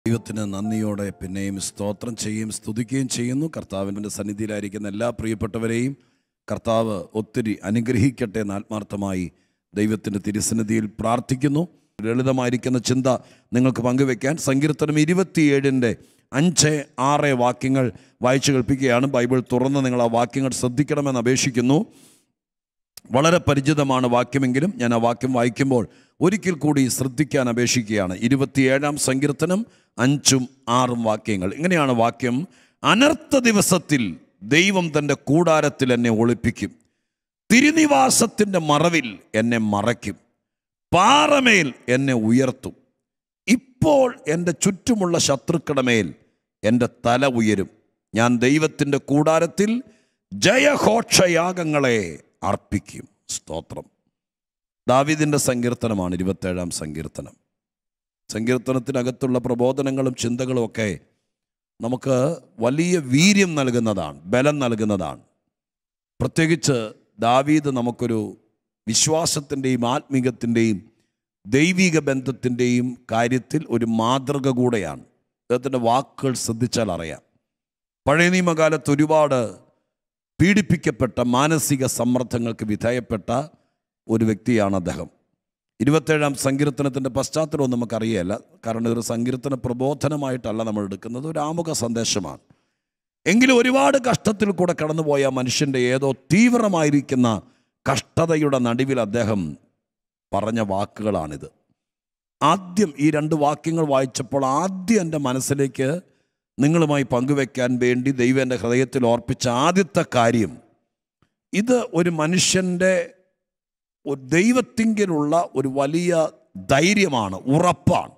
ദൈവത്തിന് നന്ദിയോടെ പിന്നെയും സ്തോത്രം ചെയ്യുകയും സ്തുതിക്കുകയും ചെയ്യുന്നു കർത്താവിൻ്റെ സന്നിധിയിലായിരിക്കുന്ന എല്ലാ പ്രിയപ്പെട്ടവരെയും കർത്താവ് ഒത്തിരി അനുഗ്രഹിക്കട്ടെ എന്ന് ആത്മാർത്ഥമായി ദൈവത്തിൻ്റെ തിരുസന്നിധിയിൽ പ്രാർത്ഥിക്കുന്നു ലളിതമായിരിക്കുന്ന ചിന്ത നിങ്ങൾക്ക് പങ്കുവെക്കാൻ സങ്കീർത്തനം ഇരുപത്തിയേഴിൻ്റെ അഞ്ച് ആറ് വാക്യങ്ങൾ വായിച്ചു കേൾപ്പിക്കുകയാണ് ബൈബിൾ തുറന്ന് നിങ്ങൾ ആ വാക്യങ്ങൾ ശ്രദ്ധിക്കണമെന്ന് അപേക്ഷിക്കുന്നു വളരെ പരിചിതമാണ് വാക്യമെങ്കിലും ഞാൻ ആ വാക്യം വായിക്കുമ്പോൾ ഒരിക്കൽ കൂടി ശ്രദ്ധിക്കാൻ അപേക്ഷിക്കുകയാണ് ഇരുപത്തിയേഴാം സങ്കീർത്തനം അഞ്ചും ആറും വാക്യങ്ങൾ ഇങ്ങനെയാണ് വാക്യം അനർത്ഥ ദിവസത്തിൽ ദൈവം തൻ്റെ കൂടാരത്തിൽ എന്നെ ഒളിപ്പിക്കും തിരുനിവാസത്തിൻ്റെ മറവിൽ എന്നെ മറയ്ക്കും പാറമേൽ എന്നെ ഉയർത്തും ഇപ്പോൾ എൻ്റെ ചുറ്റുമുള്ള ശത്രുക്കളുടെ മേൽ എൻ്റെ തല ഉയരും ഞാൻ ദൈവത്തിൻ്റെ കൂടാരത്തിൽ ജയഘോഷയാഗങ്ങളെ അർപ്പിക്കും സ്തോത്രം ദാവീദിൻ്റെ സങ്കീർത്തനമാണ് ഇരുപത്തേഴാം സങ്കീർത്തനം സങ്കീർത്തനത്തിനകത്തുള്ള പ്രബോധനങ്ങളും ചിന്തകളും ഒക്കെ നമുക്ക് വലിയ വീര്യം നൽകുന്നതാണ് ബലം നൽകുന്നതാണ് പ്രത്യേകിച്ച് ദാവീദ് നമുക്കൊരു വിശ്വാസത്തിൻ്റെയും ആത്മീകത്തിൻ്റെയും ദൈവിക ബന്ധത്തിൻ്റെയും കാര്യത്തിൽ ഒരു മാതൃക കൂടെയാണ് അദ്ദേഹത്തിൻ്റെ വാക്കുകൾ ശ്രദ്ധിച്ചാൽ അറിയാം പഴയ നിയമകാലത്ത് ഒരുപാട് പീഡിപ്പിക്കപ്പെട്ട മാനസിക സമ്മർദ്ദങ്ങൾക്ക് വിധേയപ്പെട്ട ഒരു വ്യക്തിയാണ് അദ്ദേഹം ഇരുപത്തേഴാം സങ്കീർത്തനത്തിൻ്റെ പശ്ചാത്തലം നമുക്കറിയില്ല കാരണം ഒരു സങ്കീർത്തന പ്രബോധനമായിട്ടല്ല നമ്മൾ എടുക്കുന്നത് ഒരു ആമുഖ സന്ദേശമാണ് എങ്കിലും ഒരുപാട് കഷ്ടത്തിൽ കൂടെ കടന്നുപോയ മനുഷ്യൻ്റെ ഏതോ തീവ്രമായിരിക്കുന്ന കഷ്ടതയുടെ നടുവിൽ അദ്ദേഹം പറഞ്ഞ വാക്കുകളാണിത് ആദ്യം ഈ രണ്ട് വാക്യങ്ങൾ വായിച്ചപ്പോൾ ആദ്യം എൻ്റെ മനസ്സിലേക്ക് നിങ്ങളുമായി പങ്കുവെക്കാൻ വേണ്ടി ദൈവം എൻ്റെ ഹൃദയത്തിൽ ഓർപ്പിച്ച ആദ്യത്തെ കാര്യം ഇത് ഒരു മനുഷ്യൻ്റെ ഒരു ദൈവത്തിങ്കിലുള്ള ഒരു വലിയ ധൈര്യമാണ് ഉറപ്പാണ്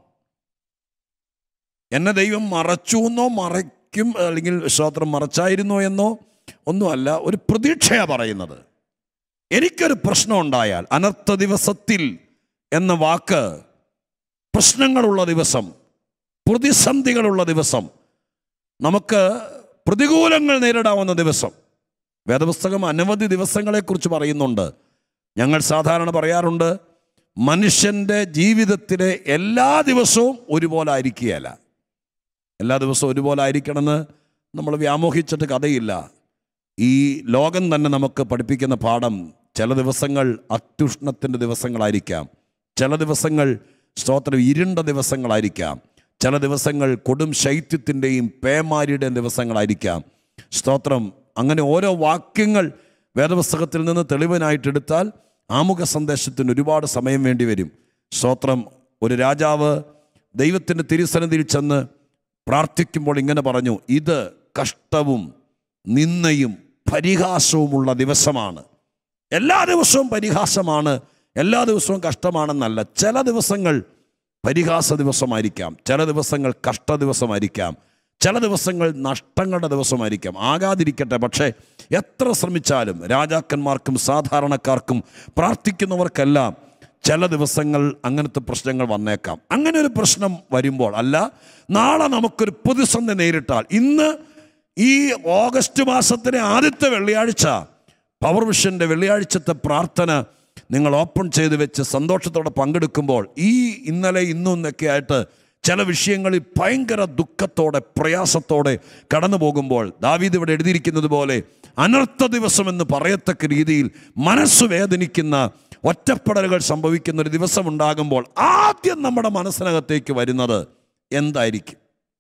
എന്നെ ദൈവം മറച്ചു എന്നോ മറയ്ക്കും അല്ലെങ്കിൽ സ്തോത്രം മറച്ചായിരുന്നോ എന്നോ ഒന്നുമല്ല ഒരു പ്രതീക്ഷയാണ് പറയുന്നത് എനിക്കൊരു പ്രശ്നം ഉണ്ടായാൽ അനർത്ഥ ദിവസത്തിൽ എന്ന വാക്ക് പ്രശ്നങ്ങളുള്ള ദിവസം പ്രതിസന്ധികളുള്ള ദിവസം നമുക്ക് പ്രതികൂലങ്ങൾ നേരിടാവുന്ന ദിവസം വേദപുസ്തകം അനവധി ദിവസങ്ങളെക്കുറിച്ച് പറയുന്നുണ്ട് ഞങ്ങൾ സാധാരണ പറയാറുണ്ട് മനുഷ്യൻ്റെ ജീവിതത്തിലെ എല്ലാ ദിവസവും ഒരുപോലെ ആയിരിക്കുകയല്ല എല്ലാ ദിവസവും ഒരുപോലെ ആയിരിക്കണമെന്ന് നമ്മൾ വ്യാമോഹിച്ചിട്ട് കഥയില്ല ഈ ലോകം തന്നെ നമുക്ക് പഠിപ്പിക്കുന്ന പാഠം ചില ദിവസങ്ങൾ അത്യുഷ്ണത്തിൻ്റെ ദിവസങ്ങളായിരിക്കാം ചില ദിവസങ്ങൾ സ്തോത്രം ഇരുണ്ട ദിവസങ്ങളായിരിക്കാം ചില ദിവസങ്ങൾ കൊടും ശൈത്യത്തിൻ്റെയും പേമാരിയുടെയും ദിവസങ്ങളായിരിക്കാം സ്തോത്രം അങ്ങനെ ഓരോ വാക്യങ്ങൾ വേദപുസ്തകത്തിൽ നിന്ന് തെളിവിനായിട്ടെടുത്താൽ ആമുഖ സന്ദേശത്തിന് ഒരുപാട് സമയം വേണ്ടി വരും സ്തോത്രം ഒരു രാജാവ് ദൈവത്തിൻ്റെ തിരുസന്നിധിയിൽ ചെന്ന് പ്രാർത്ഥിക്കുമ്പോൾ ഇങ്ങനെ പറഞ്ഞു ഇത് കഷ്ടവും നിന്നയും പരിഹാസവുമുള്ള ദിവസമാണ് എല്ലാ ദിവസവും പരിഹാസമാണ് എല്ലാ ദിവസവും കഷ്ടമാണെന്നല്ല ചില ദിവസങ്ങൾ പരിഹാസ ദിവസമായിരിക്കാം ചില ദിവസങ്ങൾ കഷ്ട ദിവസമായിരിക്കാം ചില ദിവസങ്ങൾ നഷ്ടങ്ങളുടെ ദിവസമായിരിക്കാം ആകാതിരിക്കട്ടെ പക്ഷേ എത്ര ശ്രമിച്ചാലും രാജാക്കന്മാർക്കും സാധാരണക്കാർക്കും പ്രാർത്ഥിക്കുന്നവർക്കെല്ലാം ചില ദിവസങ്ങൾ അങ്ങനത്തെ പ്രശ്നങ്ങൾ വന്നേക്കാം അങ്ങനെ ഒരു പ്രശ്നം വരുമ്പോൾ അല്ല നാളെ നമുക്കൊരു പ്രതിസന്ധി നേരിട്ടാൽ ഇന്ന് ഈ ഓഗസ്റ്റ് മാസത്തിലെ ആദ്യത്തെ വെള്ളിയാഴ്ച പവർ വിഷൻ്റെ വെള്ളിയാഴ്ചത്തെ പ്രാർത്ഥന നിങ്ങൾ ഓപ്പൺ ചെയ്ത് വെച്ച് സന്തോഷത്തോടെ പങ്കെടുക്കുമ്പോൾ ഈ ഇന്നലെ ഇന്നും എന്നൊക്കെ ആയിട്ട് ചില വിഷയങ്ങളിൽ ഭയങ്കര ദുഃഖത്തോടെ പ്രയാസത്തോടെ കടന്നു പോകുമ്പോൾ ദാവീദ് ഇവിടെ എഴുതിയിരിക്കുന്നത് പോലെ അനർത്ഥ ദിവസം എന്ന് പറയത്തക്ക രീതിയിൽ മനസ്സ് വേദനിക്കുന്ന ഒറ്റപ്പെടലുകൾ സംഭവിക്കുന്ന ഒരു ദിവസം ഉണ്ടാകുമ്പോൾ ആദ്യം നമ്മുടെ മനസ്സിനകത്തേക്ക് വരുന്നത് എന്തായിരിക്കും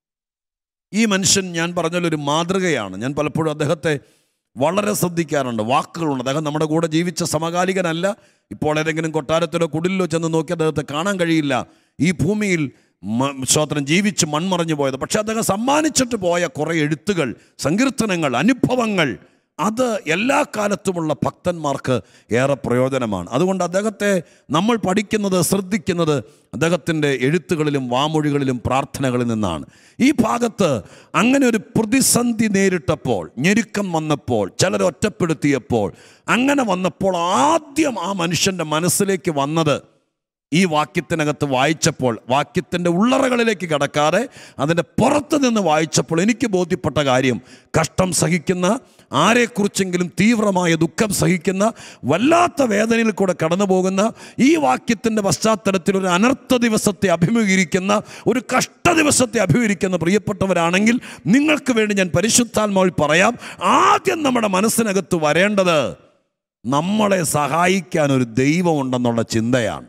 ഈ മനുഷ്യൻ ഞാൻ പറഞ്ഞൊരു മാതൃകയാണ് ഞാൻ പലപ്പോഴും അദ്ദേഹത്തെ വളരെ ശ്രദ്ധിക്കാറുണ്ട് വാക്കുകളുണ്ട് അദ്ദേഹം നമ്മുടെ കൂടെ ജീവിച്ച സമകാലികനല്ല ഇപ്പോൾ ഏതെങ്കിലും കൊട്ടാരത്തിലോ കുടിലിലോ ചെന്ന് നോക്കി അദ്ദേഹത്തെ കാണാൻ കഴിയില്ല ഈ ഭൂമിയിൽ സ്വോത്രം ജീവിച്ച് മൺമറഞ്ഞു പോയത് പക്ഷെ അദ്ദേഹം സമ്മാനിച്ചിട്ട് പോയ കുറേ എഴുത്തുകൾ സങ്കീർത്തനങ്ങൾ അനുഭവങ്ങൾ അത് എല്ലാ കാലത്തുമുള്ള ഭക്തന്മാർക്ക് ഏറെ പ്രയോജനമാണ് അതുകൊണ്ട് അദ്ദേഹത്തെ നമ്മൾ പഠിക്കുന്നത് ശ്രദ്ധിക്കുന്നത് അദ്ദേഹത്തിൻ്റെ എഴുത്തുകളിലും വാമൊഴികളിലും പ്രാർത്ഥനകളിൽ നിന്നാണ് ഈ ഭാഗത്ത് അങ്ങനെ ഒരു പ്രതിസന്ധി നേരിട്ടപ്പോൾ ഞെരുക്കം വന്നപ്പോൾ ചിലരെ ഒറ്റപ്പെടുത്തിയപ്പോൾ അങ്ങനെ വന്നപ്പോൾ ആദ്യം ആ മനുഷ്യൻ്റെ മനസ്സിലേക്ക് വന്നത് ഈ വാക്യത്തിനകത്ത് വായിച്ചപ്പോൾ വാക്യത്തിൻ്റെ ഉള്ളറകളിലേക്ക് കടക്കാതെ അതിൻ്റെ പുറത്ത് നിന്ന് വായിച്ചപ്പോൾ എനിക്ക് ബോധ്യപ്പെട്ട കാര്യം കഷ്ടം സഹിക്കുന്ന ആരെക്കുറിച്ചെങ്കിലും തീവ്രമായ ദുഃഖം സഹിക്കുന്ന വല്ലാത്ത വേദനയിൽ കൂടെ കടന്നു പോകുന്ന ഈ വാക്യത്തിൻ്റെ പശ്ചാത്തലത്തിൽ ഒരു അനർത്ഥ ദിവസത്തെ അഭിമുഖീകരിക്കുന്ന ഒരു കഷ്ട ദിവസത്തെ അഭിമുഖീകരിക്കുന്ന പ്രിയപ്പെട്ടവരാണെങ്കിൽ നിങ്ങൾക്ക് വേണ്ടി ഞാൻ പരിശുദ്ധാത്മാവിൽ പറയാം ആദ്യം നമ്മുടെ മനസ്സിനകത്ത് വരേണ്ടത് നമ്മളെ സഹായിക്കാൻ ഒരു ദൈവമുണ്ടെന്നുള്ള ചിന്തയാണ്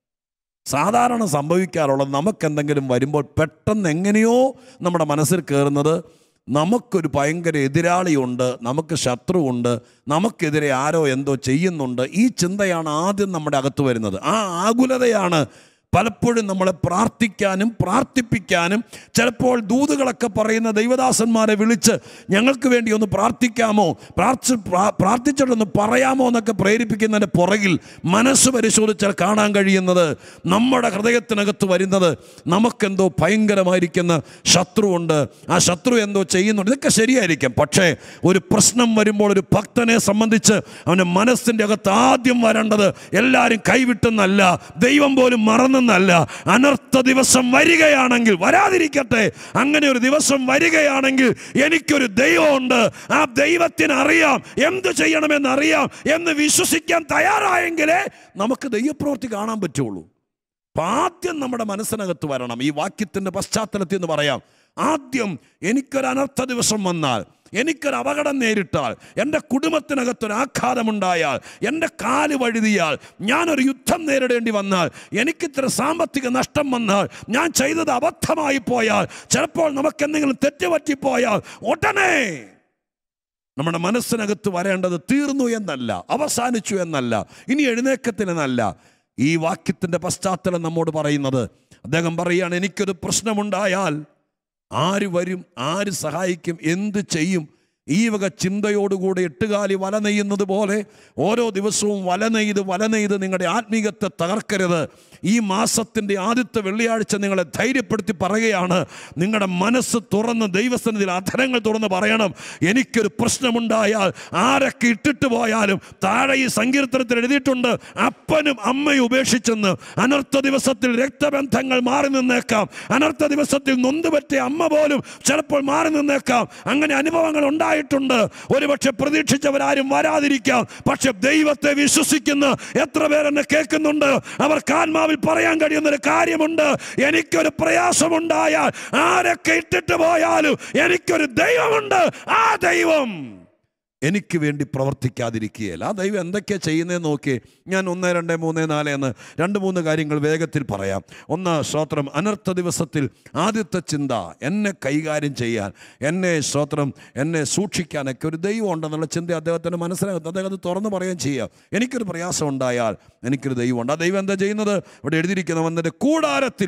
സാധാരണ സംഭവിക്കാറുള്ളത് നമുക്കെന്തെങ്കിലും വരുമ്പോൾ പെട്ടെന്ന് എങ്ങനെയോ നമ്മുടെ മനസ്സിൽ കയറുന്നത് നമുക്കൊരു ഭയങ്കര എതിരാളിയുണ്ട് നമുക്ക് ശത്രുവുണ്ട് നമുക്കെതിരെ ആരോ എന്തോ ചെയ്യുന്നുണ്ട് ഈ ചിന്തയാണ് ആദ്യം നമ്മുടെ അകത്ത് വരുന്നത് ആ ആകുലതയാണ് പലപ്പോഴും നമ്മളെ പ്രാർത്ഥിക്കാനും പ്രാർത്ഥിപ്പിക്കാനും ചിലപ്പോൾ ദൂതുകളൊക്കെ പറയുന്ന ദൈവദാസന്മാരെ വിളിച്ച് ഞങ്ങൾക്ക് വേണ്ടി ഒന്ന് പ്രാർത്ഥിക്കാമോ പ്രാർത്ഥി പ്രാ- പ്രാർത്ഥിച്ചിട്ടൊന്ന് പറയാമോ എന്നൊക്കെ പ്രേരിപ്പിക്കുന്നതിൻ്റെ പുറകിൽ മനസ്സ് പരിശോധിച്ചാൽ കാണാൻ കഴിയുന്നത് നമ്മുടെ ഹൃദയത്തിനകത്ത് വരുന്നത് നമുക്കെന്തോ ഭയങ്കരമായിരിക്കുന്ന ശത്രുവുണ്ട് ആ ശത്രു എന്തോ ചെയ്യുന്നുണ്ട് ഇതൊക്കെ ശരിയായിരിക്കാം പക്ഷേ ഒരു പ്രശ്നം വരുമ്പോൾ ഒരു ഭക്തനെ സംബന്ധിച്ച് അവൻ്റെ മനസ്സിൻ്റെ അകത്ത് ആദ്യം വരേണ്ടത് എല്ലാവരും കൈവിട്ടെന്നല്ല ദൈവം പോലും മറന്നെന്നല്ല അനർത്ഥ ദിവസം വരികയാണെങ്കിൽ വരാതിരിക്കട്ടെ അങ്ങനെ ഒരു ദിവസം വരികയാണെങ്കിൽ എനിക്കൊരു ദൈവമുണ്ട് ആ ദൈവത്തിന് അറിയാം എന്ത് ചെയ്യണമെന്ന് അറിയാം എന്ന് വിശ്വസിക്കാൻ തയ്യാറായെങ്കിലേ നമുക്ക് ദൈവപ്രവൃത്തി കാണാൻ പറ്റുള്ളൂ അപ്പൊ ആദ്യം നമ്മുടെ മനസ്സിനകത്ത് വരണം ഈ വാക്യത്തിന്റെ പശ്ചാത്തലത്തിൽ എന്ന് പറയാം ആദ്യം എനിക്കൊരു അനർത്ഥ ദിവസം വന്നാൽ എനിക്കൊരു അപകടം നേരിട്ടാൽ എൻ്റെ കുടുംബത്തിനകത്തൊരു ആഘാതമുണ്ടായാൽ എൻ്റെ കാല് വഴുതിയാൽ ഞാനൊരു യുദ്ധം നേരിടേണ്ടി വന്നാൽ എനിക്കിത്ര സാമ്പത്തിക നഷ്ടം വന്നാൽ ഞാൻ ചെയ്തത് അബദ്ധമായി പോയാൽ ചിലപ്പോൾ നമുക്ക് എന്തെങ്കിലും തെറ്റുപറ്റിപ്പോയാൽ ഉടനെ നമ്മുടെ മനസ്സിനകത്ത് വരേണ്ടത് തീർന്നു എന്നല്ല അവസാനിച്ചു എന്നല്ല ഇനി എഴുന്നേക്കത്തിനെന്നല്ല ഈ വാക്യത്തിൻ്റെ പശ്ചാത്തലം നമ്മോട് പറയുന്നത് അദ്ദേഹം പറയുകയാണ് എനിക്കൊരു പ്രശ്നമുണ്ടായാൽ ആര് വരും ആര് സഹായിക്കും എന്ത് ചെയ്യും ഈ വക ചിന്തയോടുകൂടി എട്ടുകാലി വല നെയ്യുന്നത് പോലെ ഓരോ ദിവസവും വല നെയ്ത് വല നെയ്ത് നിങ്ങളുടെ ആത്മീകത്തെ തകർക്കരുത് ഈ മാസത്തിൻ്റെ ആദ്യത്തെ വെള്ളിയാഴ്ച നിങ്ങളെ ധൈര്യപ്പെടുത്തി പറയുകയാണ് നിങ്ങളുടെ മനസ്സ് തുറന്ന് ദൈവസന്നിധിയിൽ അധരങ്ങൾ തുറന്ന് പറയണം എനിക്കൊരു പ്രശ്നമുണ്ടായാൽ ആരൊക്കെ ഇട്ടിട്ട് പോയാലും താഴെ ഈ സങ്കീർത്തനത്തിൽ എഴുതിയിട്ടുണ്ട് അപ്പനും അമ്മയും ഉപേക്ഷിച്ചെന്ന് അനർത്ഥ ദിവസത്തിൽ രക്തബന്ധങ്ങൾ മാറി നിന്നേക്കാം അനർത്ഥ ദിവസത്തിൽ നൊന്തുപറ്റിയ അമ്മ പോലും ചിലപ്പോൾ മാറി നിന്നേക്കാം അങ്ങനെ അനുഭവങ്ങൾ ഉണ്ടായിട്ടുണ്ട് ഒരുപക്ഷെ പ്രതീക്ഷിച്ചവരാരും വരാതിരിക്കാം പക്ഷെ ദൈവത്തെ വിശ്വസിക്കുന്ന എത്ര പേരെന്നെ കേൾക്കുന്നുണ്ട് അവർക്ക് ആത്മാവിൽ പറയാൻ കഴിയുന്ന ഒരു കാര്യമുണ്ട് എനിക്കൊരു പ്രയാസമുണ്ടായാൽ ആരൊക്കെ ഇട്ടിട്ട് പോയാലും എനിക്കൊരു ദൈവമുണ്ട് ആ ദൈവം എനിക്ക് വേണ്ടി പ്രവർത്തിക്കാതിരിക്കുകയില്ല ആ ദൈവം എന്തൊക്കെയാണ് ചെയ്യുന്നതെന്ന് നോക്കി ഞാൻ ഒന്ന് രണ്ട് മൂന്ന് നാല് എന്ന് രണ്ട് മൂന്ന് കാര്യങ്ങൾ വേഗത്തിൽ പറയാം ഒന്ന് സ്തോത്രം അനർത്ഥ ദിവസത്തിൽ ആദ്യത്തെ ചിന്ത എന്നെ കൈകാര്യം ചെയ്യാൻ എന്നെ സ്തോത്രം എന്നെ സൂക്ഷിക്കാനൊക്കെ ഒരു ദൈവം ഉണ്ടെന്നുള്ള ചിന്ത അദ്ദേഹത്തിൻ്റെ മനസ്സിനകത്ത് അദ്ദേഹം അത് തുറന്ന് പറയുകയും ചെയ്യാം എനിക്കൊരു പ്രയാസം ഉണ്ടായാൽ എനിക്കൊരു ദൈവമുണ്ട് ആ ദൈവം എന്താ ചെയ്യുന്നത് ഇവിടെ എഴുതിയിരിക്കുന്ന വന്നിട്ട് കൂടാരത്തിൽ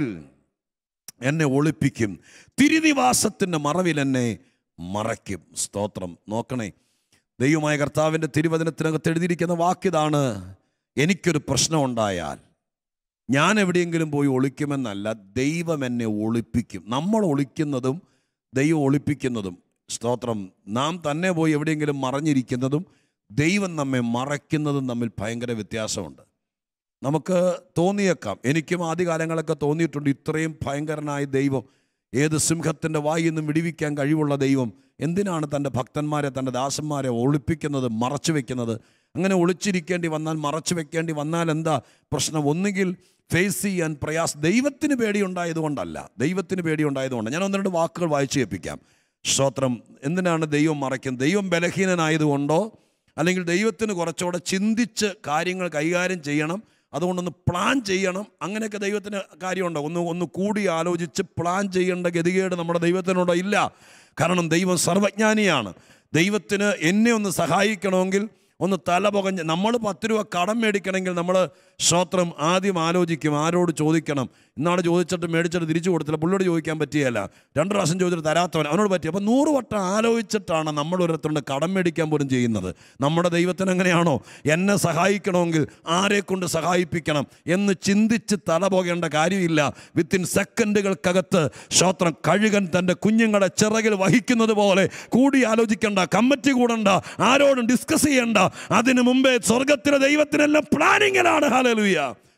എന്നെ ഒളിപ്പിക്കും തിരുനിവാസത്തിൻ്റെ മറവിൽ എന്നെ മറയ്ക്കും സ്തോത്രം നോക്കണേ ദൈവമായ കർത്താവിൻ്റെ തിരുവചനത്തിനകത്ത് എഴുതിയിരിക്കുന്ന വാക്കിതാണ് എനിക്കൊരു പ്രശ്നം ഉണ്ടായാൽ ഞാൻ എവിടെയെങ്കിലും പോയി ഒളിക്കുമെന്നല്ല ദൈവം എന്നെ ഒളിപ്പിക്കും നമ്മൾ ഒളിക്കുന്നതും ദൈവം ഒളിപ്പിക്കുന്നതും സ്തോത്രം നാം തന്നെ പോയി എവിടെയെങ്കിലും മറഞ്ഞിരിക്കുന്നതും ദൈവം നമ്മെ മറയ്ക്കുന്നതും തമ്മിൽ ഭയങ്കര വ്യത്യാസമുണ്ട് നമുക്ക് തോന്നിയേക്കാം എനിക്കും ആദ്യകാലങ്ങളൊക്കെ തോന്നിയിട്ടുണ്ട് ഇത്രയും ഭയങ്കരനായ ദൈവം ഏത് സിംഹത്തിൻ്റെ വായിൽ നിന്നും വിടിവിക്കാൻ കഴിവുള്ള ദൈവം എന്തിനാണ് തൻ്റെ ഭക്തന്മാരെ തൻ്റെ ദാസന്മാരെ ഒളിപ്പിക്കുന്നത് മറച്ചു വെക്കുന്നത് അങ്ങനെ ഒളിച്ചിരിക്കേണ്ടി വന്നാൽ മറച്ചു വെക്കേണ്ടി വന്നാൽ എന്താ പ്രശ്നം ഒന്നുകിൽ ഫേസ് ചെയ്യാൻ പ്രയാസ് ദൈവത്തിന് പേടിയുണ്ടായതുകൊണ്ടല്ല ദൈവത്തിന് പേടിയുണ്ടായതുകൊണ്ട് ഞാൻ ഒന്ന് രണ്ട് വാക്കുകൾ വായിച്ചു കേൾപ്പിക്കാം സ്തോത്രം എന്തിനാണ് ദൈവം മറയ്ക്കുന്നത് ദൈവം ബലഹീനനായതുകൊണ്ടോ അല്ലെങ്കിൽ ദൈവത്തിന് കുറച്ചുകൂടെ ചിന്തിച്ച് കാര്യങ്ങൾ കൈകാര്യം ചെയ്യണം അതുകൊണ്ടൊന്ന് പ്ലാൻ ചെയ്യണം അങ്ങനെയൊക്കെ ദൈവത്തിന് കാര്യമുണ്ടോ ഒന്ന് ഒന്ന് കൂടി ആലോചിച്ച് പ്ലാൻ ചെയ്യേണ്ട ഗതികേട് നമ്മുടെ ദൈവത്തിനോടോ ഇല്ല കാരണം ദൈവം സർവജ്ഞാനിയാണ് ദൈവത്തിന് എന്നെ ഒന്ന് സഹായിക്കണമെങ്കിൽ ഒന്ന് തല പുകഞ്ഞ് നമ്മൾ പത്ത് രൂപ കടം മേടിക്കണമെങ്കിൽ നമ്മൾ സ്തോത്രം ആദ്യം ആലോചിക്കും ആരോട് ചോദിക്കണം ഇന്നാൾ ചോദിച്ചിട്ട് മേടിച്ചിട്ട് തിരിച്ചു കൊടുത്തില്ല പുള്ളിയോട് ചോദിക്കാൻ പറ്റിയല്ല രണ്ട് പ്രാവശ്യം ചോദിച്ചിട്ട് തരാത്തവൻ അവനോട് പറ്റി അപ്പോൾ നൂറ് വട്ടം ആലോചിച്ചിട്ടാണ് നമ്മൾ ഓരോരുത്തരുടെ കടം മേടിക്കാൻ പോലും ചെയ്യുന്നത് നമ്മുടെ ദൈവത്തിന് എങ്ങനെയാണോ എന്നെ സഹായിക്കണമെങ്കിൽ ആരെ കൊണ്ട് സഹായിപ്പിക്കണം എന്ന് ചിന്തിച്ച് തല പോകേണ്ട കാര്യമില്ല വിത്തിൻ സെക്കൻഡുകൾക്കകത്ത് ശ്രോത്രം കഴുകൻ തൻ്റെ കുഞ്ഞുങ്ങളെ ചിറകിൽ വഹിക്കുന്നത് പോലെ കൂടി ആലോചിക്കണ്ട കമ്മിറ്റി കൂടണ്ട ആരോടും ഡിസ്കസ് ചെയ്യണ്ട അതിനു മുമ്പേ സ്വർഗത്തിലെ ദൈവത്തിനെല്ലാം പ്ലാനിങ്ങിലാണ് ഹാലലുയ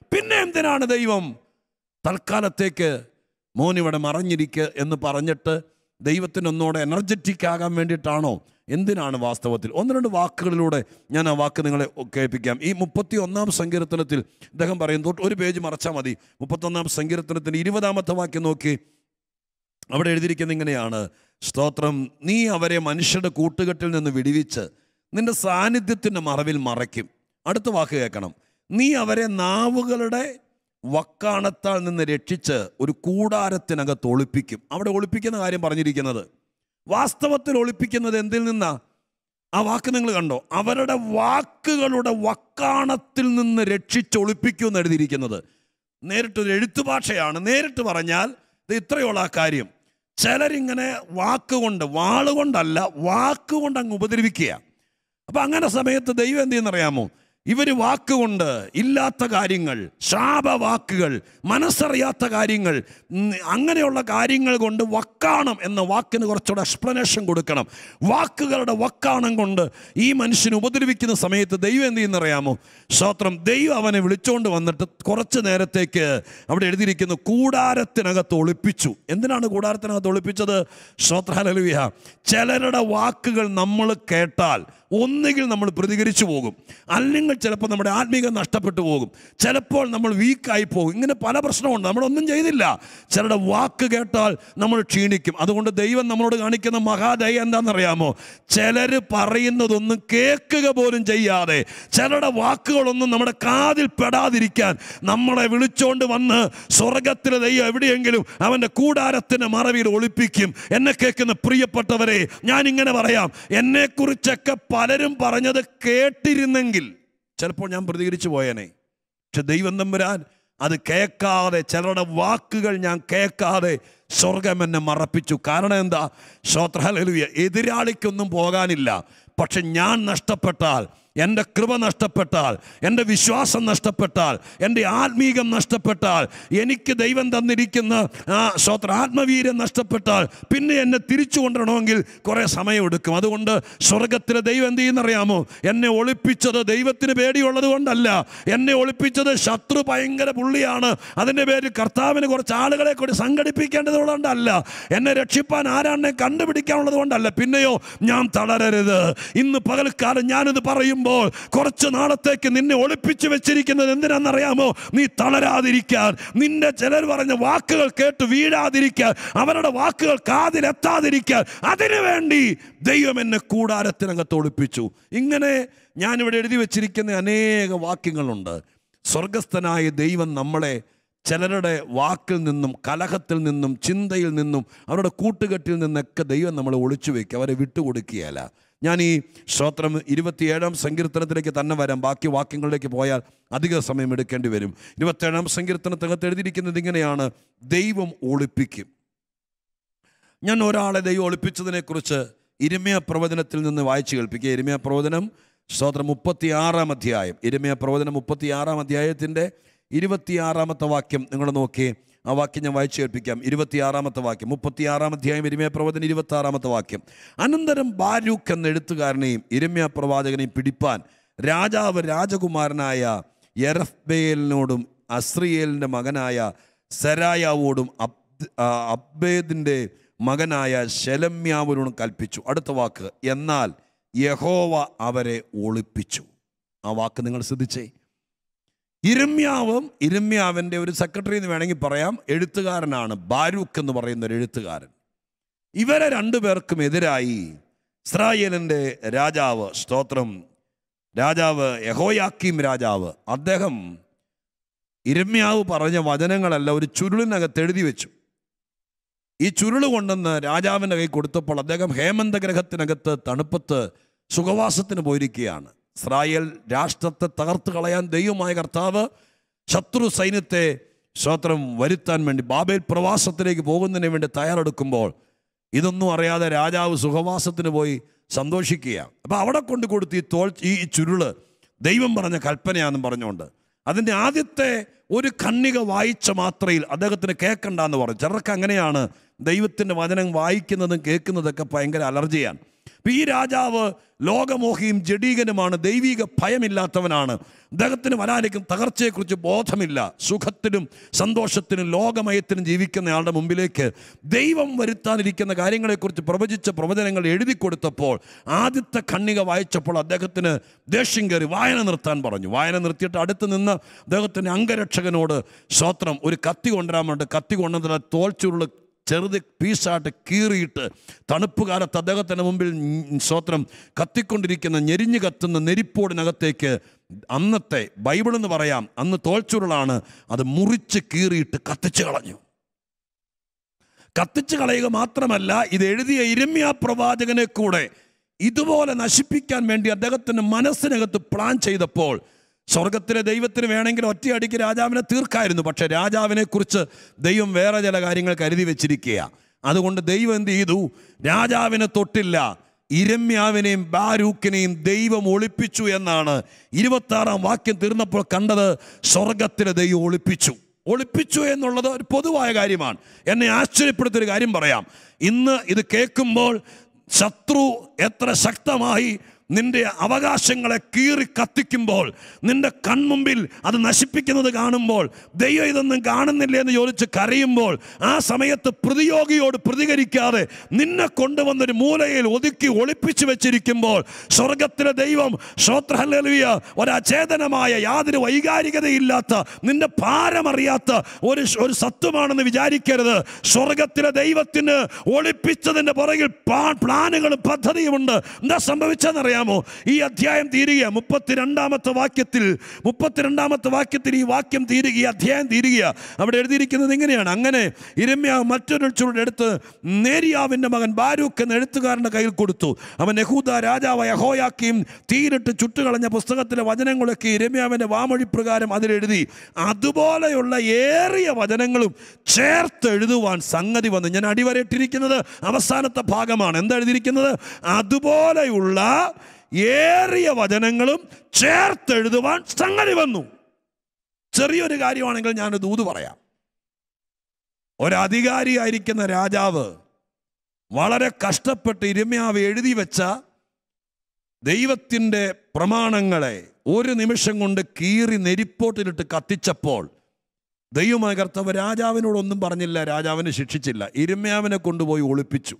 പിന്നെ എന്തിനാണ് ദൈവം തൽക്കാലത്തേക്ക് മോൻ ഇവിടെ മറഞ്ഞിരിക്കുക എന്ന് പറഞ്ഞിട്ട് ദൈവത്തിന് ഒന്നുകൂടെ എനർജറ്റിക് ആകാൻ വേണ്ടിയിട്ടാണോ എന്തിനാണ് വാസ്തവത്തിൽ ഒന്ന് രണ്ട് വാക്കുകളിലൂടെ ഞാൻ ആ വാക്ക് നിങ്ങളെ കേൾപ്പിക്കാം ഈ മുപ്പത്തി ഒന്നാം സങ്കീർത്തനത്തിൽ അദ്ദേഹം പറയും തൊട്ട് ഒരു പേജ് മറച്ചാൽ മതി മുപ്പത്തൊന്നാം സങ്കീർത്തനത്തിൻ്റെ ഇരുപതാമത്തെ വാക്യം നോക്കി അവിടെ എഴുതിയിരിക്കുന്നത് ഇങ്ങനെയാണ് സ്തോത്രം നീ അവരെ മനുഷ്യരുടെ കൂട്ടുകെട്ടിൽ നിന്ന് വിടിവിച്ച് നിന്റെ സാന്നിധ്യത്തിൻ്റെ മറവിൽ മറയ്ക്കും അടുത്ത വാക്ക് കേൾക്കണം നീ അവരെ നാവുകളുടെ വക്കാണത്താൽ നിന്ന് രക്ഷിച്ച് ഒരു കൂടാരത്തിനകത്ത് ഒളിപ്പിക്കും അവിടെ ഒളിപ്പിക്കുന്ന കാര്യം പറഞ്ഞിരിക്കുന്നത് വാസ്തവത്തിൽ ഒളിപ്പിക്കുന്നത് എന്തിൽ നിന്നാ ആ വാക്ക് നിങ്ങൾ കണ്ടോ അവരുടെ വാക്കുകളുടെ വക്കാണത്തിൽ നിന്ന് രക്ഷിച്ചൊളിപ്പിക്കുമെന്ന് എഴുതിയിരിക്കുന്നത് നേരിട്ടൊരു എഴുത്തുഭാഷയാണ് നേരിട്ട് പറഞ്ഞാൽ ഇത് ഇത്രയുള്ള ആ കാര്യം ചിലരിങ്ങനെ വാക്കുകൊണ്ട് വാളുകൊണ്ടല്ല വാക്കുകൊണ്ട് അങ്ങ് ഉപദ്രവിക്കുക അപ്പം അങ്ങനെ സമയത്ത് ദൈവം എന്ത് ചെയ്യുന്നറിയാമോ ഇവർ വാക്കുകൊണ്ട് ഇല്ലാത്ത കാര്യങ്ങൾ ശാപവാക്കുകൾ മനസ്സറിയാത്ത കാര്യങ്ങൾ ഉം, അങ്ങനെയുള്ള കാര്യങ്ങൾ കൊണ്ട് വക്കാണം എന്ന വാക്കിന് കുറച്ചുകൂടെ എക്സ്പ്ലനേഷൻ കൊടുക്കണം വാക്കുകളുടെ വക്കാണം കൊണ്ട് ഈ മനുഷ്യനെ ഉപദ്രവിക്കുന്ന സമയത്ത് ദൈവം എന്ത് ചെയ്യുന്നറിയാമോ സ്തോത്രം ദൈവം അവനെ വിളിച്ചുകൊണ്ട് വന്നിട്ട് കുറച്ച് നേരത്തേക്ക് അവിടെ എഴുതിയിരിക്കുന്നു കൂടാരത്തിനകത്ത് ഒളിപ്പിച്ചു എന്തിനാണ് കൂടാരത്തിനകത്ത് ഒളിപ്പിച്ചത് ശ്രോത്രഹലലുയ ചിലരുടെ വാക്കുകൾ നമ്മൾ കേട്ടാൽ ഒന്നുകിൽ നമ്മൾ പ്രതികരിച്ചു പോകും അല്ലെങ്കിൽ ചിലപ്പോൾ നമ്മുടെ ആത്മീകം നഷ്ടപ്പെട്ടു പോകും ചിലപ്പോൾ നമ്മൾ വീക്കായി പോകും ഇങ്ങനെ പല പ്രശ്നമുണ്ട് നമ്മളൊന്നും ചെയ്തില്ല ചിലരുടെ വാക്ക് കേട്ടാൽ നമ്മൾ ക്ഷീണിക്കും അതുകൊണ്ട് ദൈവം നമ്മളോട് കാണിക്കുന്ന മഹാദയ എന്താണെന്നറിയാമോ ചിലർ പറയുന്നതൊന്നും കേൾക്കുക പോലും ചെയ്യാതെ ചിലരുടെ വാക്കുകളൊന്നും നമ്മുടെ കാതിൽ പെടാതിരിക്കാൻ നമ്മളെ വിളിച്ചോണ്ട് വന്ന് സ്വർഗത്തിലെ ദൈവം എവിടെയെങ്കിലും അവൻ്റെ കൂടാരത്തിൻ്റെ മറവിൽ ഒളിപ്പിക്കും എന്നെ കേൾക്കുന്ന പ്രിയപ്പെട്ടവരെ ഞാൻ ഇങ്ങനെ പറയാം എന്നെക്കുറിച്ചൊക്കെ പലരും പറഞ്ഞത് കേട്ടിരുന്നെങ്കിൽ ചിലപ്പോൾ ഞാൻ പ്രതികരിച്ചു പോയേനെ പക്ഷെ ദൈവം തമ്പുരാൻ അത് കേൾക്കാതെ ചിലരുടെ വാക്കുകൾ ഞാൻ കേൾക്കാതെ സ്വർഗം എന്നെ മറപ്പിച്ചു കാരണം എന്താ ശ്രോത്രഹലലുയ എതിരാളിക്കൊന്നും പോകാനില്ല പക്ഷെ ഞാൻ നഷ്ടപ്പെട്ടാൽ എൻ്റെ കൃപ നഷ്ടപ്പെട്ടാൽ എൻ്റെ വിശ്വാസം നഷ്ടപ്പെട്ടാൽ എൻ്റെ ആത്മീകം നഷ്ടപ്പെട്ടാൽ എനിക്ക് ദൈവം തന്നിരിക്കുന്ന ആ സ്വത്ര ആത്മവീര്യം നഷ്ടപ്പെട്ടാൽ പിന്നെ എന്നെ തിരിച്ചു കൊണ്ടുവരണമെങ്കിൽ കുറേ സമയമെടുക്കും അതുകൊണ്ട് സ്വർഗത്തിലെ ദൈവം എന്ത് ചെയ്യുന്നറിയാമോ എന്നെ ഒളിപ്പിച്ചത് ദൈവത്തിന് പേടിയുള്ളത് കൊണ്ടല്ല എന്നെ ഒളിപ്പിച്ചത് ശത്രു ഭയങ്കര പുള്ളിയാണ് അതിൻ്റെ പേരിൽ കർത്താവിന് കുറച്ച് ആളുകളെ കൂടി സംഘടിപ്പിക്കേണ്ടതുകൊണ്ടല്ല എന്നെ രക്ഷിപ്പാൻ ആരാണെന്നെ കണ്ടുപിടിക്കാനുള്ളത് കൊണ്ടല്ല പിന്നെയോ ഞാൻ തളരരുത് ഇന്ന് പകൽക്കാലം ഞാനിത് പറയുമ്പോൾ കുറച്ച് നാളത്തേക്ക് നിന്നെ ഒളിപ്പിച്ചു വെച്ചിരിക്കുന്നത് എന്തിനാണെന്നറിയാമോ നീ തളരാതിരിക്കാൻ നിന്റെ ചിലർ പറഞ്ഞ വാക്കുകൾ കേട്ട് വീഴാതിരിക്കാൻ അവരുടെ വാക്കുകൾ കാതിലെത്താതിരിക്കാൻ അതിനു വേണ്ടി ദൈവം എന്നെ കൂടാരത്തിനകത്ത് ഒളിപ്പിച്ചു ഇങ്ങനെ ഞാനിവിടെ എഴുതി വെച്ചിരിക്കുന്ന അനേക വാക്യങ്ങളുണ്ട് സ്വർഗസ്ഥനായ ദൈവം നമ്മളെ ചിലരുടെ വാക്കിൽ നിന്നും കലഹത്തിൽ നിന്നും ചിന്തയിൽ നിന്നും അവരുടെ കൂട്ടുകെട്ടിൽ നിന്നൊക്കെ ദൈവം നമ്മളെ ഒളിച്ചു വയ്ക്കുക അവരെ വിട്ടുകൊടുക്കുകയല്ല ഞാൻ ഈ ശ്രോത്രം ഇരുപത്തിയേഴാം സങ്കീർത്തനത്തിലേക്ക് തന്നെ വരാം ബാക്കി വാക്യങ്ങളിലേക്ക് പോയാൽ അധിക സമയം എടുക്കേണ്ടി വരും ഇരുപത്തേഴാം സങ്കീർത്തനത്തിനകത്ത് എഴുതിയിരിക്കുന്നത് ഇങ്ങനെയാണ് ദൈവം ഒളിപ്പിക്കും ഞാൻ ഒരാളെ ദൈവം ഒളിപ്പിച്ചതിനെക്കുറിച്ച് ഇരിമയ പ്രവചനത്തിൽ നിന്ന് വായിച്ചു കേൾപ്പിക്കുക ഇരിമയ പ്രവചനം സ്തോത്രം മുപ്പത്തിയാറാം അധ്യായം ഇരിമയ പ്രവചനം മുപ്പത്തിയാറാം അധ്യായത്തിൻ്റെ ഇരുപത്തിയാറാമത്തെ വാക്യം നിങ്ങൾ നോക്കി ആ വാക്യം ഞാൻ വായിച്ചു കേൾപ്പിക്കാം ഇരുപത്തിയാറാമത്തെ വാക്യം മുപ്പത്തിയാറാം അധ്യായം ഇരിമയ പ്രവചനം ഇരുപത്തി ആറാമത്തെ വാക്യം അനന്തരം ബാരൂക്ക് എന്ന എഴുത്തുകാരനെയും ഇരമ്യ പ്രവാചകനെയും പിടിപ്പാൻ രാജാവ് രാജകുമാരനായ യറഫ്ബേലിനോടും അസ്രിയേലിൻ്റെ മകനായ സെരായാവോടും അബ് ആ, അബ്ബേദിൻ്റെ മകനായ ശെലമ്യാവിനോടും കൽപ്പിച്ചു അടുത്ത വാക്ക് എന്നാൽ യഹോവ അവരെ ഒളിപ്പിച്ചു ആ വാക്ക് നിങ്ങൾ ശ്രദ്ധിച്ചേ ഇരമ്യാവും ഇരമ്യാവിൻ്റെ ഒരു സെക്രട്ടറി എന്ന് വേണമെങ്കിൽ പറയാം എഴുത്തുകാരനാണ് ബാരൂക്ക് എന്ന് പറയുന്ന ഒരു എഴുത്തുകാരൻ ഇവരെ രണ്ടുപേർക്കും എതിരായി ഇസ്രായേലിൻ്റെ രാജാവ് സ്തോത്രം രാജാവ് യഹോയാക്കീം രാജാവ് അദ്ദേഹം ഇരമ്യാവ് പറഞ്ഞ വചനങ്ങളല്ല ഒരു ചുരുളിനകത്ത് എഴുതി വെച്ചു ഈ ചുരുള് കൊണ്ടെന്ന് രാജാവിൻ്റെ കൈ കൊടുത്തപ്പോൾ അദ്ദേഹം ഹേമന്തഗ്രഹത്തിനകത്ത് തണുപ്പത്ത് സുഖവാസത്തിന് പോയിരിക്കുകയാണ് ഇസ്രായേൽ രാഷ്ട്രത്തെ തകർത്ത് കളയാൻ ദൈവമായ കർത്താവ് ശത്രു സൈന്യത്തെ സ്വത്രം വരുത്താൻ വേണ്ടി ബാബേൽ പ്രവാസത്തിലേക്ക് പോകുന്നതിന് വേണ്ടി തയ്യാറെടുക്കുമ്പോൾ ഇതൊന്നും അറിയാതെ രാജാവ് സുഖവാസത്തിന് പോയി സന്തോഷിക്കുക അപ്പോൾ അവിടെ കൊണ്ട് കൊടുത്ത് ഈ തോൾ ഈ ചുരുള് ദൈവം പറഞ്ഞ കൽപ്പനയാണെന്ന് പറഞ്ഞുകൊണ്ട് അതിൻ്റെ ആദ്യത്തെ ഒരു കണ്ണിക വായിച്ച മാത്രയിൽ അദ്ദേഹത്തിന് കേൾക്കണ്ടെന്ന് പറഞ്ഞു ചിലർക്ക് അങ്ങനെയാണ് ദൈവത്തിൻ്റെ വചനം വായിക്കുന്നതും കേൾക്കുന്നതൊക്കെ ഭയങ്കര അലർജിയാണ് ഇപ്പൊ ഈ രാജാവ് ലോകമോഹിയും ജഡീകനുമാണ് ദൈവിക ഭയമില്ലാത്തവനാണ് അദ്ദേഹത്തിന് വരാനിരിക്കുന്ന തകർച്ചയെക്കുറിച്ച് ബോധമില്ല സുഖത്തിനും സന്തോഷത്തിനും ലോകമയത്തിനും ജീവിക്കുന്നയാളുടെ മുമ്പിലേക്ക് ദൈവം വരുത്താനിരിക്കുന്ന കാര്യങ്ങളെക്കുറിച്ച് പ്രവചിച്ച പ്രവചനങ്ങൾ എഴുതി കൊടുത്തപ്പോൾ ആദ്യത്തെ ഖണ്ണിക വായിച്ചപ്പോൾ അദ്ദേഹത്തിന് ദേഷ്യം കയറി വായന നിർത്താൻ പറഞ്ഞു വായന നിർത്തിയിട്ട് അടുത്ത് നിന്ന് അദ്ദേഹത്തിൻ്റെ അംഗരക്ഷകനോട് സ്വത്രം ഒരു കത്തി കൊണ്ടുവരാൻ വേണ്ടി കത്തി കൊണ്ടുവന്നിട്ട് തോൽച്ചുരുള് ചെറുത് പീസായിട്ട് കീറിയിട്ട് തണുപ്പ് കാലത്ത് അദ്ദേഹത്തിൻ്റെ മുമ്പിൽ സ്വത്രം കത്തിക്കൊണ്ടിരിക്കുന്ന ഞെരിഞ്ഞു കത്തുന്ന നെരിപ്പോടിനകത്തേക്ക് അന്നത്തെ ബൈബിൾ എന്ന് പറയാം അന്ന് തോൽച്ചുരുളാണ് അത് മുറിച്ച് കീറിയിട്ട് കത്തിച്ചു കളഞ്ഞു കത്തിച്ചു കളയുക മാത്രമല്ല ഇത് എഴുതിയ ഇരമ്യ പ്രവാചകനെ കൂടെ ഇതുപോലെ നശിപ്പിക്കാൻ വേണ്ടി അദ്ദേഹത്തിന് മനസ്സിനകത്ത് പ്ലാൻ ചെയ്തപ്പോൾ സ്വർഗത്തിലെ ദൈവത്തിന് വേണമെങ്കിൽ ഒറ്റയടിക്ക് രാജാവിനെ തീർക്കായിരുന്നു പക്ഷെ രാജാവിനെ കുറിച്ച് ദൈവം വേറെ ചില കാര്യങ്ങൾ കരുതി വെച്ചിരിക്കുക അതുകൊണ്ട് ദൈവം എന്ത് ചെയ്തു രാജാവിനെ തൊട്ടില്ല ഇരമ്യാവിനെയും ബാരൂക്കിനെയും ദൈവം ഒളിപ്പിച്ചു എന്നാണ് ഇരുപത്താറാം വാക്യം തീർന്നപ്പോൾ കണ്ടത് സ്വർഗത്തിലെ ദൈവം ഒളിപ്പിച്ചു ഒളിപ്പിച്ചു എന്നുള്ളത് ഒരു പൊതുവായ കാര്യമാണ് എന്നെ ആശ്ചര്യപ്പെടുത്തിയൊരു കാര്യം പറയാം ഇന്ന് ഇത് കേൾക്കുമ്പോൾ ശത്രു എത്ര ശക്തമായി നിന്റെ അവകാശങ്ങളെ കീറി കത്തിക്കുമ്പോൾ നിന്റെ കൺമുമ്പിൽ അത് നശിപ്പിക്കുന്നത് കാണുമ്പോൾ ദൈവം ഇതൊന്നും കാണുന്നില്ല എന്ന് ചോദിച്ച് കരയുമ്പോൾ ആ സമയത്ത് പ്രതിയോഗിയോട് പ്രതികരിക്കാതെ നിന്നെ കൊണ്ടുവന്നൊരു മൂലയിൽ ഒതുക്കി ഒളിപ്പിച്ചു വെച്ചിരിക്കുമ്പോൾ സ്വർഗത്തിലെ ദൈവം ശ്രോത്രഹല്ലിയ ഒരചേതനമായ യാതൊരു വൈകാരികതയില്ലാത്ത നിന്റെ ഭാരമറിയാത്ത ഒരു ഒരു സത്വമാണെന്ന് വിചാരിക്കരുത് സ്വർഗത്തിലെ ദൈവത്തിന് ഒളിപ്പിച്ചതിൻ്റെ പുറകിൽ പ്ലാ- പ്ലാനുകളും പദ്ധതിയുമുണ്ട് എന്താ സംഭവിച്ചതെന്നറിയാമോ ഈ അധ്യായം തീരുക മുപ്പത്തിരണ്ടാമത്തെ വാക്യത്തിൽ മുപ്പത്തിരണ്ടാമത്തെ വാക്യത്തിൽ ഈ വാക്യം തീരുക ഈ അധ്യായം തീരുക അവിടെ എഴുതിയിരിക്കുന്നത് ഇങ്ങനെയാണ് അങ്ങനെ ഇരമ്യ മറ്റൊരു ചുവടെടുത്ത് നേരിയാവിൻ്റെ മകൻ ബാരൂക്ക് എന്ന എഴുത്തുകാരൻ്റെ കയ്യിൽ കൊടുത്തു അവൻ യഹൂദ രാജാവ് യഹോയാക്കിയും തീരിട്ട് ചുട്ടുകളഞ്ഞ പുസ്തകത്തിലെ വചനങ്ങളൊക്കെ ഇരമ്യാവിൻ്റെ വാമൊഴി പ്രകാരം അതിലെഴുതി അതുപോലെയുള്ള ഏറിയ വചനങ്ങളും ചേർത്ത് എഴുതുവാൻ സംഗതി വന്നു ഞാൻ അടിവരയിട്ടിരിക്കുന്നത് അവസാനത്തെ ഭാഗമാണ് എന്താ എഴുതിയിരിക്കുന്നത് അതുപോലെയുള്ള ഏറിയ വചനങ്ങളും ചേർത്തെഴുതുവാൻ സംഗതി വന്നു ചെറിയൊരു കാര്യമാണെങ്കിൽ ഞാൻ ദൂത് പറയാം ഒരധികാരിയായിരിക്കുന്ന രാജാവ് വളരെ കഷ്ടപ്പെട്ട് ഇരുമ്യാവ് എഴുതി വെച്ച ദൈവത്തിൻ്റെ പ്രമാണങ്ങളെ ഒരു നിമിഷം കൊണ്ട് കീറി നെരിപ്പോട്ടിലിട്ട് കത്തിച്ചപ്പോൾ ദൈവമായ കർത്താവ് രാജാവിനോടൊന്നും പറഞ്ഞില്ല രാജാവിനെ ശിക്ഷിച്ചില്ല ഇരുമ്യാവിനെ കൊണ്ടുപോയി ഒളിപ്പിച്ചു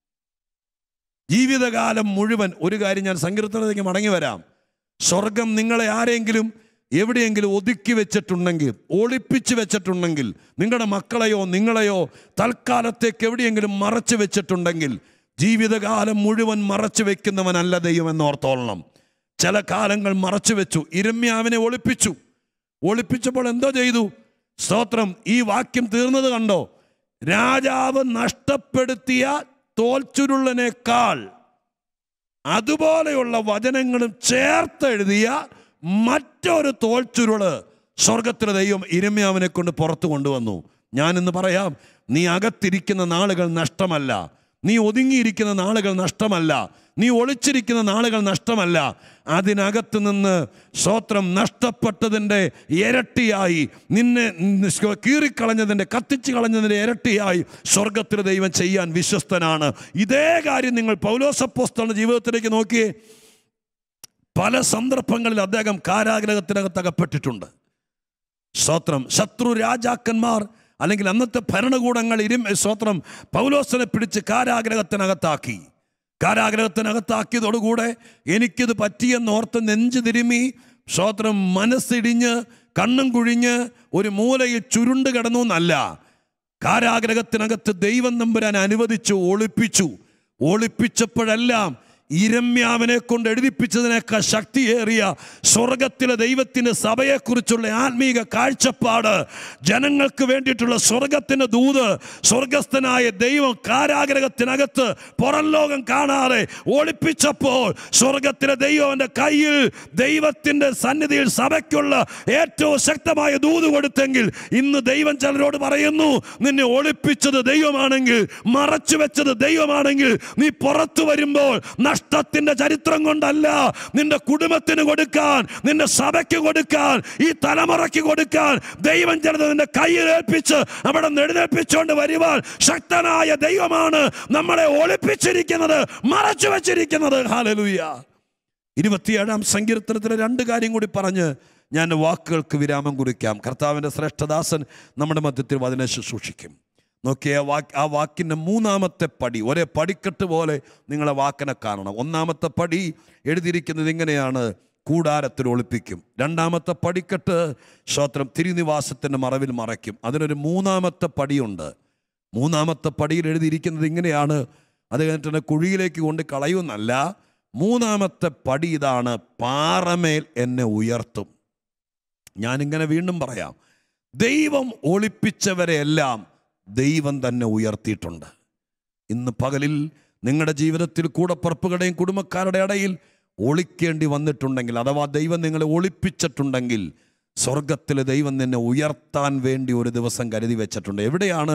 ജീവിതകാലം മുഴുവൻ ഒരു കാര്യം ഞാൻ സങ്കീർത്തനത്തിലേക്ക് മടങ്ങി വരാം സ്വർഗം നിങ്ങളെ ആരെങ്കിലും എവിടെയെങ്കിലും ഒതുക്കി വെച്ചിട്ടുണ്ടെങ്കിൽ ഒളിപ്പിച്ച് വെച്ചിട്ടുണ്ടെങ്കിൽ നിങ്ങളുടെ മക്കളെയോ നിങ്ങളെയോ തൽക്കാലത്തേക്ക് എവിടെയെങ്കിലും മറച്ചു വെച്ചിട്ടുണ്ടെങ്കിൽ ജീവിതകാലം മുഴുവൻ മറച്ചു വെക്കുന്നവനല്ല ദൈവം എന്നോർത്തോളണം ചില കാലങ്ങൾ മറച്ചു വെച്ചു ഇരമ്യാവിനെ ഒളിപ്പിച്ചു ഒളിപ്പിച്ചപ്പോൾ എന്തോ ചെയ്തു സ്തോത്രം ഈ വാക്യം തീർന്നത് കണ്ടോ രാജാവ് നഷ്ടപ്പെടുത്തിയ തോൽച്ചുരുളനേക്കാൾ അതുപോലെയുള്ള വചനങ്ങളും ചേർത്തെഴുതിയ മറ്റൊരു തോൽച്ചുരുള് സ്വർഗത്തിലെ ദൈവം ഇരമ്യാവിനെ കൊണ്ട് പുറത്തു കൊണ്ടുവന്നു ഞാനിന്ന് പറയാം നീ അകത്തിരിക്കുന്ന നാളുകൾ നഷ്ടമല്ല നീ ഒതുങ്ങിയിരിക്കുന്ന നാളുകൾ നഷ്ടമല്ല നീ ഒളിച്ചിരിക്കുന്ന നാളുകൾ നഷ്ടമല്ല അതിനകത്ത് നിന്ന് സ്വത്രം നഷ്ടപ്പെട്ടതിൻ്റെ ഇരട്ടിയായി നിന്നെ കീറിക്കളഞ്ഞതിൻ്റെ കത്തിച്ചു കളഞ്ഞതിൻ്റെ ഇരട്ടിയായി സ്വർഗത്തിൽ ദൈവം ചെയ്യാൻ വിശ്വസ്തനാണ് ഇതേ കാര്യം നിങ്ങൾ പൗലോസപ്പോസ്തളുടെ ജീവിതത്തിലേക്ക് നോക്കിയേ പല സന്ദർഭങ്ങളിൽ അദ്ദേഹം കാരാഗ്രഹത്തിനകത്ത് അകപ്പെട്ടിട്ടുണ്ട് സ്തോത്രം ശത്രു രാജാക്കന്മാർ അല്ലെങ്കിൽ അന്നത്തെ ഭരണകൂടങ്ങൾ ഇരും സ്തോത്രം പൗലോസനെ പിടിച്ച് കാരാഗ്രഹത്തിനകത്താക്കി കാരാഗ്രഹത്തിനകത്താക്കിയതോടുകൂടെ എനിക്കിത് പറ്റിയെന്നോർത്ത് നെഞ്ചു തിരുമ്മി സ്തോത്രം മനസ്സിടിഞ്ഞ് കണ്ണും കുഴിഞ്ഞ് ഒരു മൂലയിൽ ചുരുണ്ട് കിടന്നു എന്നല്ല കാരാഗ്രഹത്തിനകത്ത് ദൈവം നമ്പുരാൻ അനുവദിച്ചു ഒളിപ്പിച്ചു ഒളിപ്പിച്ചപ്പോഴെല്ലാം ഇരമ്യാവിനെ കൊണ്ട് എഴുതിപ്പിച്ചതിനേക്കാൾ ശക്തിയേറിയ സ്വർഗത്തിലെ ദൈവത്തിൻ്റെ സഭയെക്കുറിച്ചുള്ള ആത്മീക കാഴ്ചപ്പാട് ജനങ്ങൾക്ക് വേണ്ടിയിട്ടുള്ള സ്വർഗത്തിൻ്റെ ദൂത് സ്വർഗസ്ഥനായ ദൈവം കാരാഗ്രഹത്തിനകത്ത് പുറം ലോകം കാണാതെ ഒളിപ്പിച്ചപ്പോൾ സ്വർഗത്തിലെ ദൈവന്റെ കയ്യിൽ ദൈവത്തിൻ്റെ സന്നിധിയിൽ സഭയ്ക്കുള്ള ഏറ്റവും ശക്തമായ ദൂത് കൊടുത്തെങ്കിൽ ഇന്ന് ദൈവം ചിലരോട് പറയുന്നു നിന്നെ ഒളിപ്പിച്ചത് ദൈവമാണെങ്കിൽ മറച്ചു വെച്ചത് ദൈവമാണെങ്കിൽ നീ പുറത്തു വരുമ്പോൾ നഷ്ടത്തിന്റെ ചരിത്രം കൊണ്ടല്ല നിന്റെ കുടുംബത്തിന് കൊടുക്കാൻ നിന്റെ സഭയ്ക്ക് കൊടുക്കാൻ ഈ തലമുറയ്ക്ക് കൊടുക്കാൻ ദൈവം ചിലത് നിന്റെ കയ്യിൽ ഏൽപ്പിച്ച് അവിടെ നെടുന്നേൽപ്പിച്ചുകൊണ്ട് വരുവാൻ ശക്തനായ ദൈവമാണ് നമ്മളെ ഒളിപ്പിച്ചിരിക്കുന്നത് മറച്ചു വെച്ചിരിക്കുന്നത് ഹാലലൂയ ഇരുപത്തിയേഴാം സങ്കീർത്തനത്തിലെ രണ്ട് കാര്യം കൂടി പറഞ്ഞ് ഞാൻ എൻ്റെ വാക്കുകൾക്ക് വിരാമം കുറിക്കാം കർത്താവിൻ്റെ ശ്രേഷ്ഠദാസൻ നമ്മുടെ മധ്യത്തിൽ അതിനെ ശുശ്രൂഷിക്കും നോക്കിയ ആ വാക്ക് ആ വാക്കിൻ്റെ മൂന്നാമത്തെ പടി ഒരേ പടിക്കെട്ട് പോലെ നിങ്ങളെ വാക്കിനെ കാണണം ഒന്നാമത്തെ പടി എഴുതിയിരിക്കുന്നത് ഇങ്ങനെയാണ് കൂടാരത്തിൽ ഒളിപ്പിക്കും രണ്ടാമത്തെ പടിക്കെട്ട് ശ്രോത്രം തിരുനിവാസത്തിൻ്റെ മറവിൽ മറയ്ക്കും അതിനൊരു മൂന്നാമത്തെ പടിയുണ്ട് മൂന്നാമത്തെ പടിയിൽ എഴുതിയിരിക്കുന്നത് ഇങ്ങനെയാണ് അത് കഴിഞ്ഞിട്ട് എന്നെ കുഴിയിലേക്ക് കൊണ്ട് കളയുമെന്നല്ല മൂന്നാമത്തെ പടി ഇതാണ് പാറമേൽ എന്നെ ഉയർത്തും ഞാനിങ്ങനെ വീണ്ടും പറയാം ദൈവം ഒളിപ്പിച്ചവരെയെല്ലാം ദൈവം തന്നെ ഉയർത്തിയിട്ടുണ്ട് ഇന്ന് പകലിൽ നിങ്ങളുടെ ജീവിതത്തിൽ കൂടപ്പറപ്പുകളുടെയും കുടുംബക്കാരുടെ ഇടയിൽ ഒളിക്കേണ്ടി വന്നിട്ടുണ്ടെങ്കിൽ അഥവാ ദൈവം നിങ്ങളെ ഒളിപ്പിച്ചിട്ടുണ്ടെങ്കിൽ സ്വർഗത്തിലെ ദൈവം നിന്നെ ഉയർത്താൻ വേണ്ടി ഒരു ദിവസം കരുതി വെച്ചിട്ടുണ്ട് എവിടെയാണ്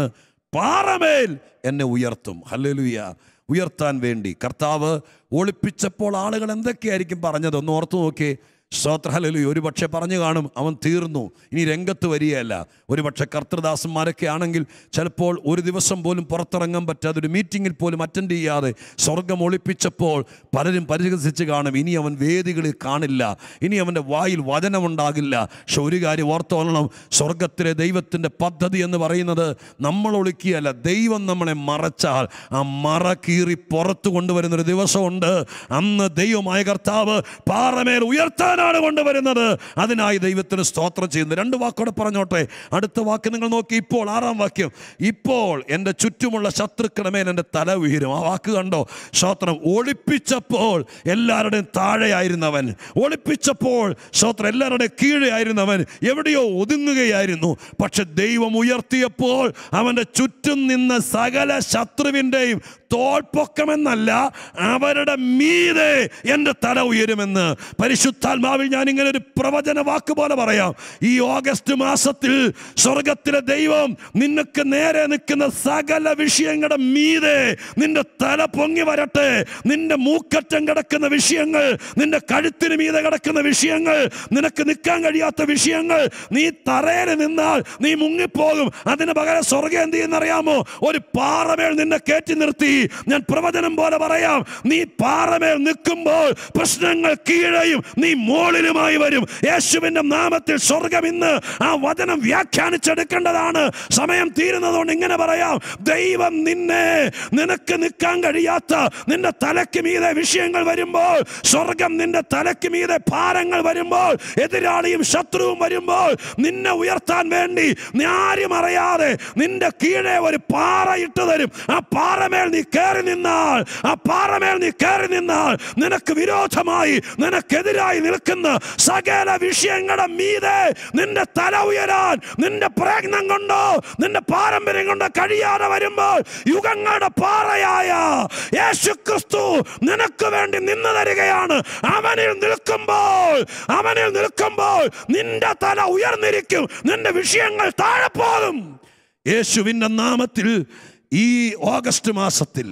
പാറമേൽ എന്നെ ഉയർത്തും ഹല്ലേലൂയ ഉയർത്താൻ വേണ്ടി കർത്താവ് ഒളിപ്പിച്ചപ്പോൾ ആളുകൾ എന്തൊക്കെയായിരിക്കും പറഞ്ഞത് ഒന്ന് ഓർത്തു നോക്കിയേ സ്തോത്രഹലലു ഒരു പക്ഷെ പറഞ്ഞു കാണും അവൻ തീർന്നു ഇനി രംഗത്ത് വരികയല്ല ഒരു പക്ഷെ കർത്തൃദാസന്മാരൊക്കെ ആണെങ്കിൽ ചിലപ്പോൾ ഒരു ദിവസം പോലും പുറത്തിറങ്ങാൻ പറ്റാതെ ഒരു മീറ്റിങ്ങിൽ പോലും അറ്റൻഡ് ചെയ്യാതെ സ്വർഗം ഒളിപ്പിച്ചപ്പോൾ പലരും പരിഹസിച്ച് കാണും ഇനി അവൻ വേദികളിൽ കാണില്ല ഇനി അവൻ്റെ വായിൽ വചനമുണ്ടാകില്ല പക്ഷെ ഒരു കാര്യം ഓർത്തോളണം സ്വർഗത്തിലെ ദൈവത്തിൻ്റെ പദ്ധതി എന്ന് പറയുന്നത് നമ്മൾ ഒളിക്കുകയല്ല ദൈവം നമ്മളെ മറച്ചാൽ ആ മറ കീറി പുറത്തു കൊണ്ടുവരുന്നൊരു ദിവസമുണ്ട് അന്ന് ദൈവമായ കർത്താവ് പാറമേൽ ഉയർത്താനാണ് കൊണ്ടുവരുന്നത് അതിനായി ദൈവത്തിന് സ്തോത്രം ചെയ്യുന്നു രണ്ട് വാക്കോടെ പറഞ്ഞോട്ടെ അടുത്ത വാക്ക് നിങ്ങൾ നോക്കി ഇപ്പോൾ ആറാം വാക്യം ഇപ്പോൾ എൻ്റെ ചുറ്റുമുള്ള ശത്രുക്കളുടെ മേൽ എൻ്റെ തല ഉയരും ആ വാക്ക് കണ്ടോ സ്തോത്രം ഒളിപ്പിച്ചപ്പോൾ എല്ലാവരുടെയും താഴെയായിരുന്നവൻ ഒളിപ്പിച്ചപ്പോൾ സ്തോത്രം എല്ലാവരുടെയും കീഴെയായിരുന്നവൻ എവിടെയോ ഒതുങ്ങുകയായിരുന്നു പക്ഷെ ദൈവം ഉയർത്തിയപ്പോൾ അവൻ്റെ ചുറ്റും നിന്ന സകല ശത്രുവിൻ്റെയും തോൾപ്പൊക്കമെന്നല്ല അവരുടെ മീതെ എൻ്റെ തല ഉയരുമെന്ന് പരിശുദ്ധാത്മാവിൽ ഞാൻ ഇങ്ങനെ ഒരു പ്രവചന വാക്ക് പോലെ പറയാം ഈ ഓഗസ്റ്റ് മാസത്തിൽ സ്വർഗത്തിലെ ദൈവം നിനക്ക് നേരെ നിൽക്കുന്ന സകല വിഷയങ്ങളുടെ മീതെ നിന്റെ തല പൊങ്ങി വരട്ടെ നിന്റെ മൂക്കറ്റം കിടക്കുന്ന വിഷയങ്ങൾ നിന്റെ കഴുത്തിന് മീതെ കിടക്കുന്ന വിഷയങ്ങൾ നിനക്ക് നിൽക്കാൻ കഴിയാത്ത വിഷയങ്ങൾ നീ തറയിൽ നിന്നാൽ നീ മുങ്ങിപ്പോകും അതിന് പകരം സ്വർഗം എന്ത് ചെയ്യുന്നറിയാമോ ഒരു പാറമേൽ നിന്നെ കയറ്റി നിർത്തി ഞാൻ പ്രവചനം പോലെ പറയാം നീ പാറമേൽ നിൽക്കുമ്പോൾ പ്രശ്നങ്ങൾ കീഴെയും നീ മോളിലുമായി വരും യേശുവിന്റെ നാമത്തിൽ സ്വർഗം ഇന്ന് ആ വചനം വ്യാഖ്യാനിച്ചെടുക്കേണ്ടതാണ് സമയം തീരുന്നതുകൊണ്ട് ഇങ്ങനെ പറയാം ദൈവം നിന്നെ നിനക്ക് നിൽക്കാൻ കഴിയാത്ത നിന്റെ തലയ്ക്ക് മീതെ വിഷയങ്ങൾ വരുമ്പോൾ സ്വർഗം നിന്റെ തലയ്ക്ക് മീതെ ഭാരങ്ങൾ വരുമ്പോൾ എതിരാളിയും ശത്രുവും വരുമ്പോൾ നിന്നെ ഉയർത്താൻ വേണ്ടി നീ ആരും അറിയാതെ നിന്റെ കീഴെ ഒരു പാറ ഇട്ട് തരും ആ പാറമേൽ നീ കയറി നിന്നാൽ ആ പാറമേൽ നീ കയറി നിന്നാൽ നിനക്ക് വിരോധമായി നിനക്കെതിരായി നിൽക്കുന്ന സകല വിഷയങ്ങളുടെ മീതെ നിന്റെ തല ഉയരാൻ നിന്റെ പ്രയത്നം കൊണ്ടോ നിന്റെ പാരമ്പര്യം കൊണ്ടോ കഴിയാതെ വരുമ്പോൾ യുഗങ്ങളുടെ പാറയായ യേശു ക്രിസ്തു നിനക്ക് വേണ്ടി നിന്ന് തരികയാണ് അവനിൽ നിൽക്കുമ്പോൾ അവനിൽ നിൽക്കുമ്പോൾ നിന്റെ തല ഉയർന്നിരിക്കും നിന്റെ വിഷയങ്ങൾ താഴെ പോകും യേശുവിൻ്റെ നാമത്തിൽ ഈ ഓഗസ്റ്റ് മാസത്തിൽ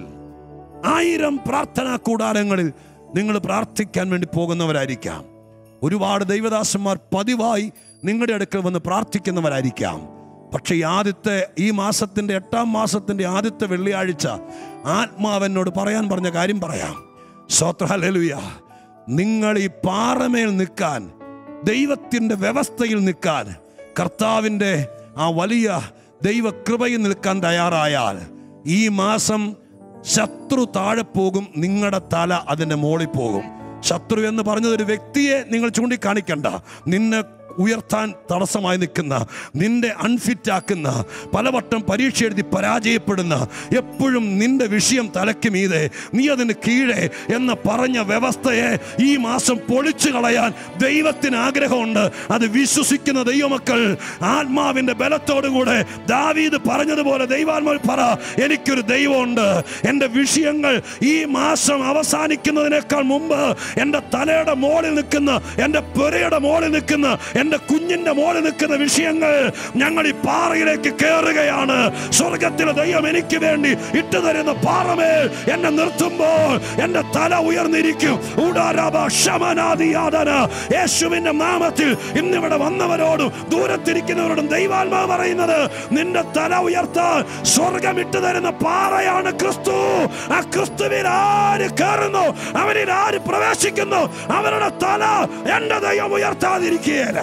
ആയിരം പ്രാർത്ഥനാ കൂടാരങ്ങളിൽ നിങ്ങൾ പ്രാർത്ഥിക്കാൻ വേണ്ടി പോകുന്നവരായിരിക്കാം ഒരുപാട് ദൈവദാസന്മാർ പതിവായി നിങ്ങളുടെ അടുക്കൽ വന്ന് പ്രാർത്ഥിക്കുന്നവരായിരിക്കാം പക്ഷേ ഈ ആദ്യത്തെ ഈ മാസത്തിൻ്റെ എട്ടാം മാസത്തിൻ്റെ ആദ്യത്തെ വെള്ളിയാഴ്ച ആത്മാവെന്നോട് പറയാൻ പറഞ്ഞ കാര്യം പറയാം സ്വത്രഹലുയ നിങ്ങൾ ഈ പാറമേൽ നിൽക്കാൻ ദൈവത്തിൻ്റെ വ്യവസ്ഥയിൽ നിൽക്കാൻ കർത്താവിൻ്റെ ആ വലിയ ദൈവകൃപയിൽ നിൽക്കാൻ തയ്യാറായാൽ ഈ മാസം ശത്രു താഴെ പോകും നിങ്ങളുടെ തല അതിൻ്റെ മോളിൽ പോകും ശത്രു എന്ന് പറഞ്ഞത് ഒരു വ്യക്തിയെ നിങ്ങൾ ചൂണ്ടിക്കാണിക്കണ്ട നിന്നെ ഉയർത്താൻ തടസ്സമായി നിൽക്കുന്ന നിന്റെ അൺഫിറ്റ് ആക്കുന്ന പലവട്ടം പരീക്ഷ എഴുതി പരാജയപ്പെടുന്ന എപ്പോഴും നിന്റെ വിഷയം തലയ്ക്ക് മീതെ നീ അതിന് കീഴെ എന്ന് പറഞ്ഞ വ്യവസ്ഥയെ ഈ മാസം പൊളിച്ചു കളയാൻ ദൈവത്തിന് ആഗ്രഹമുണ്ട് അത് വിശ്വസിക്കുന്ന ദൈവമക്കൾ ആത്മാവിന്റെ ബലത്തോടുകൂടെ ദാവീദ് പറഞ്ഞതുപോലെ ദൈവാത്മാവ് പറ എനിക്കൊരു ദൈവമുണ്ട് എൻ്റെ വിഷയങ്ങൾ ഈ മാസം അവസാനിക്കുന്നതിനേക്കാൾ മുമ്പ് എൻ്റെ തലയുടെ മോളിൽ നിൽക്കുന്ന എൻ്റെ പുരയുടെ മോളിൽ നിൽക്കുന്ന എൻ്റെ കുഞ്ഞിൻ്റെ മോലെ നിൽക്കുന്ന വിഷയങ്ങൾ ഞങ്ങൾ ഈ പാറയിലേക്ക് കയറുകയാണ് സ്വർഗത്തിലെ ദൈവം എനിക്ക് വേണ്ടി ഇട്ടു തരുന്ന പാറമേൽ എന്നെ നിർത്തുമ്പോൾ എൻ്റെ തല ഉയർന്നിരിക്കും ഊടാരാബ ശമനാദിയാദന യേശുവിന്റെ നാമത്തിൽ ഇന്നിവിടെ വന്നവരോടും ദൂരത്തിരിക്കുന്നവരോടും ദൈവാത്മാവ് പറയുന്നത് നിന്റെ തല ഉയർത്താൻ സ്വർഗം ഇട്ടു തരുന്ന പാറയാണ് ക്രിസ്തു ആ ക്രിസ്തുവിൽ ആര് കയറുന്നു അവനിൽ ആര് പ്രവേശിക്കുന്നു അവരുടെ തല എന്റെ ദൈവം ഉയർത്താതിരിക്കുകയില്ല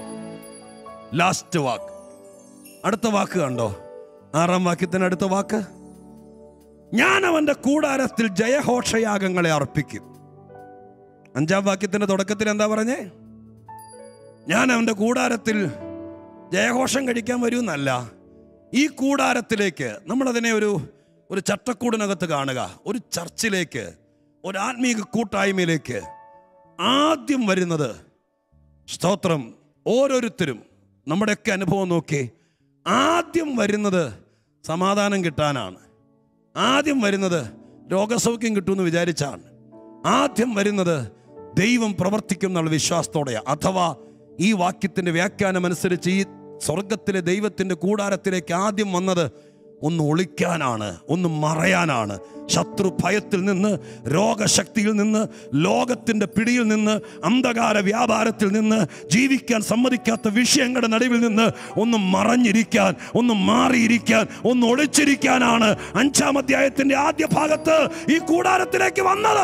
ലാസ്റ്റ് വാക്ക് അടുത്ത വാക്ക് കണ്ടോ ആറാം വാക്യത്തിന് അടുത്ത വാക്ക് ഞാൻ അവന്റെ കൂടാരത്തിൽ ജയഘോഷയാഗങ്ങളെ അർപ്പിക്കും അഞ്ചാം വാക്യത്തിന്റെ തുടക്കത്തിൽ എന്താ പറഞ്ഞേ ഞാൻ അവന്റെ കൂടാരത്തിൽ ജയഘോഷം കഴിക്കാൻ വരുമെന്നല്ല ഈ കൂടാരത്തിലേക്ക് നമ്മളതിനെ ഒരു ഒരു ചട്ടക്കൂടിനകത്ത് കാണുക ഒരു ചർച്ചിലേക്ക് ഒരു ആത്മീക കൂട്ടായ്മയിലേക്ക് ആദ്യം വരുന്നത് സ്തോത്രം ഓരോരുത്തരും നമ്മുടെയൊക്കെ അനുഭവം നോക്കി ആദ്യം വരുന്നത് സമാധാനം കിട്ടാനാണ് ആദ്യം വരുന്നത് രോഗസൗഖ്യം കിട്ടുമെന്ന് വിചാരിച്ചാണ് ആദ്യം വരുന്നത് ദൈവം പ്രവർത്തിക്കും എന്നുള്ള വിശ്വാസത്തോടെയാണ് അഥവാ ഈ വാക്യത്തിന്റെ വ്യാഖ്യാനം അനുസരിച്ച് ഈ സ്വർഗത്തിലെ ദൈവത്തിന്റെ കൂടാരത്തിലേക്ക് ആദ്യം വന്നത് ഒന്ന് ഒളിക്കാനാണ് ഒന്ന് മറയാനാണ് ശത്രു ഭയത്തിൽ നിന്ന് രോഗശക്തിയിൽ നിന്ന് ലോകത്തിന്റെ പിടിയിൽ നിന്ന് അന്ധകാര വ്യാപാരത്തിൽ നിന്ന് ജീവിക്കാൻ സമ്മതിക്കാത്ത വിഷയങ്ങളുടെ നടുവിൽ നിന്ന് ഒന്ന് മറഞ്ഞിരിക്കാൻ ഒന്ന് മാറിയിരിക്കാൻ ഒന്ന് ഒളിച്ചിരിക്കാനാണ് അഞ്ചാം അധ്യായത്തിന്റെ ആദ്യ ഭാഗത്ത് ഈ കൂടാരത്തിലേക്ക് വന്നത്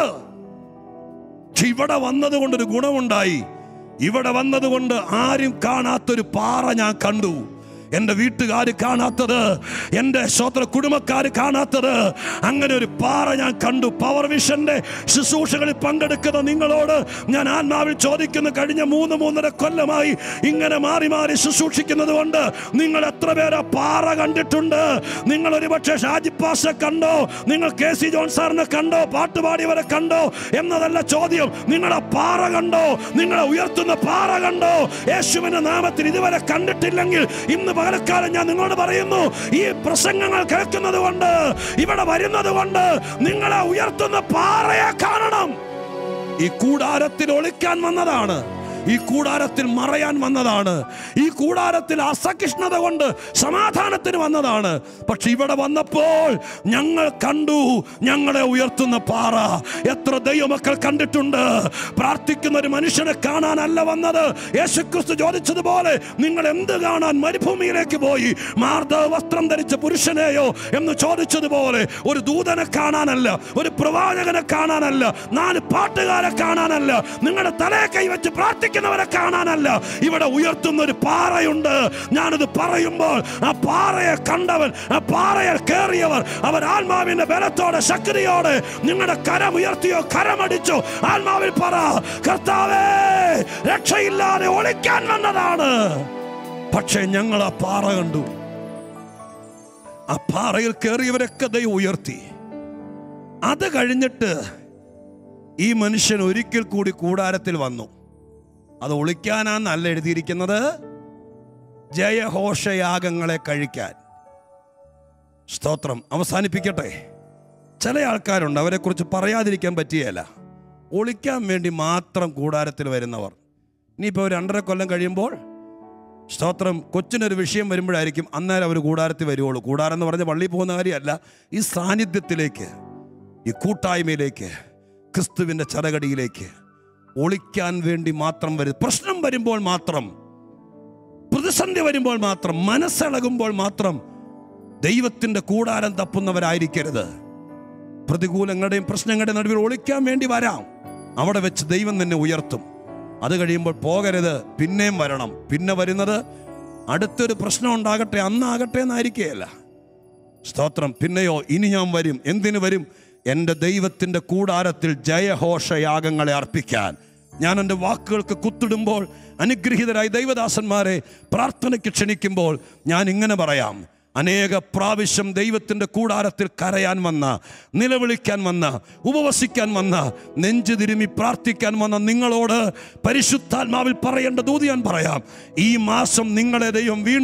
പക്ഷെ ഇവിടെ വന്നത് കൊണ്ടൊരു ഗുണമുണ്ടായി ഇവിടെ വന്നതുകൊണ്ട് ആരും കാണാത്തൊരു പാറ ഞാൻ കണ്ടു എൻ്റെ വീട്ടുകാർ കാണാത്തത് എൻ്റെ സ്വത്ര കുടുംബക്കാർ കാണാത്തത് അങ്ങനെ ഒരു പാറ ഞാൻ കണ്ടു പവർ വിഷന്റെ ശുശ്രൂഷകളിൽ പങ്കെടുക്കുന്ന നിങ്ങളോട് ഞാൻ ആത്മാവിൽ ചോദിക്കുന്നു കഴിഞ്ഞ മൂന്ന് മൂന്നര കൊല്ലമായി ഇങ്ങനെ മാറി മാറി ശുശ്രൂഷിക്കുന്നത് കൊണ്ട് നിങ്ങൾ എത്ര പേര് ആ പാറ കണ്ടിട്ടുണ്ട് നിങ്ങൾ ഒരുപക്ഷെ ഷാജി പാസ്റ്റെ കണ്ടോ നിങ്ങൾ കെ സി ജോൺ സാറിനെ കണ്ടോ പാട്ടുപാടിയവരെ കണ്ടോ എന്നതല്ല ചോദ്യം നിങ്ങളെ പാറ കണ്ടോ നിങ്ങളെ ഉയർത്തുന്ന പാറ കണ്ടോ യേശുവിന്റെ നാമത്തിൽ ഇതുവരെ കണ്ടിട്ടില്ലെങ്കിൽ ഇന്ന് പകലക്കാലം ഞാൻ നിങ്ങളോട് പറയുന്നു ഈ പ്രസംഗങ്ങൾ കേൾക്കുന്നത് കൊണ്ട് ഇവിടെ വരുന്നത് കൊണ്ട് നിങ്ങളെ ഉയർത്തുന്ന പാറയെ കാണണം ഈ കൂടാരത്തിൽ ഒളിക്കാൻ വന്നതാണ് ഈ കൂടാരത്തിൽ മറയാൻ വന്നതാണ് ഈ കൂടാരത്തിൽ അസഹിഷ്ണുത കൊണ്ട് സമാധാനത്തിന് വന്നതാണ് പക്ഷെ ഇവിടെ വന്നപ്പോൾ ഞങ്ങൾ കണ്ടു ഞങ്ങളെ ഉയർത്തുന്ന പാറ എത്ര ദൈവമക്കൾ കണ്ടിട്ടുണ്ട് പ്രാർത്ഥിക്കുന്ന ഒരു മനുഷ്യനെ കാണാനല്ല വന്നത് യേശുക്രിസ്തു ചോദിച്ചതുപോലെ നിങ്ങൾ എന്ത് കാണാൻ മരുഭൂമിയിലേക്ക് പോയി മാർദ്ദ വസ്ത്രം ധരിച്ച പുരുഷനെയോ എന്ന് ചോദിച്ചതുപോലെ ഒരു ദൂതനെ കാണാനല്ല ഒരു പ്രവാചകനെ കാണാനല്ല നാല് പാട്ടുകാരെ കാണാനല്ല നിങ്ങളുടെ തലയെ കൈവച്ച് പ്രാർത്ഥിക്കുന്നവരെ കാണാനല്ല ഇവിടെ ഉയർത്തുന്ന ഒരു പാറയുണ്ട് ഞാനിത് പറയുമ്പോൾ ആ പാറയെ കണ്ടവൻ ആ പാറയിൽ കയറിയവർ അവർ ആത്മാവിന്റെ ബലത്തോടെ ശക്തിയോടെ നിങ്ങളുടെ കരം ഉയർത്തിയോ കരമടിച്ചോ ആത്മാവിൽ പറ കർത്താവേ രക്ഷയില്ലാതെ ഒളിക്കാൻ വന്നതാണ് പക്ഷേ ഞങ്ങൾ ആ പാറ കണ്ടു ആ പാറയിൽ കയറിയവരൊക്കെ ദൈവം ഉയർത്തി അത് കഴിഞ്ഞിട്ട് ഈ മനുഷ്യൻ ഒരിക്കൽ കൂടി കൂടാരത്തിൽ വന്നു അത് ഒളിക്കാനാന്നല്ല എഴുതിയിരിക്കുന്നത് ജയഘോഷയാഗങ്ങളെ കഴിക്കാൻ സ്തോത്രം അവസാനിപ്പിക്കട്ടെ ചില ആൾക്കാരുണ്ട് അവരെക്കുറിച്ച് പറയാതിരിക്കാൻ പറ്റിയല്ല ഒളിക്കാൻ വേണ്ടി മാത്രം കൂടാരത്തിൽ വരുന്നവർ ഇനിയിപ്പോൾ ഒരു രണ്ടര കൊല്ലം കഴിയുമ്പോൾ സ്തോത്രം കൊച്ചിനൊരു വിഷയം വരുമ്പോഴായിരിക്കും അന്നേരം അവർ കൂടാരത്തിൽ വരുവുള്ളൂ കൂടാരം എന്ന് പറഞ്ഞ പള്ളിയിൽ പോകുന്ന കാര്യമല്ല ഈ സാന്നിധ്യത്തിലേക്ക് ഈ കൂട്ടായ്മയിലേക്ക് ക്രിസ്തുവിൻ്റെ ചരകടിയിലേക്ക് ഒളിക്കാൻ വേണ്ടി മാത്രം വരും പ്രശ്നം വരുമ്പോൾ മാത്രം പ്രതിസന്ധി വരുമ്പോൾ മാത്രം മനസ്സിളകുമ്പോൾ മാത്രം ദൈവത്തിൻ്റെ കൂടാരം തപ്പുന്നവരായിരിക്കരുത് പ്രതികൂലങ്ങളുടെയും പ്രശ്നങ്ങളുടെയും നടുവിൽ ഒളിക്കാൻ വേണ്ടി വരാം അവിടെ വെച്ച് ദൈവം നിന്നെ ഉയർത്തും അത് കഴിയുമ്പോൾ പോകരുത് പിന്നെയും വരണം പിന്നെ വരുന്നത് അടുത്തൊരു പ്രശ്നം ഉണ്ടാകട്ടെ അന്നാകട്ടെ എന്നായിരിക്കുകയല്ല സ്തോത്രം പിന്നെയോ ഇനി ഞാൻ വരും എന്തിനു വരും എൻ്റെ ദൈവത്തിൻ്റെ കൂടാരത്തിൽ ജയഘോഷയാഗങ്ങളെ അർപ്പിക്കാൻ ഞാൻ എൻ്റെ വാക്കുകൾക്ക് കുത്തിടുമ്പോൾ അനുഗ്രഹീതരായ ദൈവദാസന്മാരെ പ്രാർത്ഥനയ്ക്ക് ക്ഷണിക്കുമ്പോൾ ഞാൻ ഇങ്ങനെ പറയാം അനേക പ്രാവശ്യം ദൈവത്തിൻ്റെ കൂടാരത്തിൽ കരയാൻ വന്ന നിലവിളിക്കാൻ വന്ന ഉപവസിക്കാൻ വന്ന നെഞ്ചു തിരുമി പ്രാർത്ഥിക്കാൻ വന്ന നിങ്ങളോട് പരിശുദ്ധാത്മാവിൽ പറയേണ്ട ദൂതി ഞാൻ പറയാം ഈ മാസം നിങ്ങളെ ദൈവം വീണ്ടും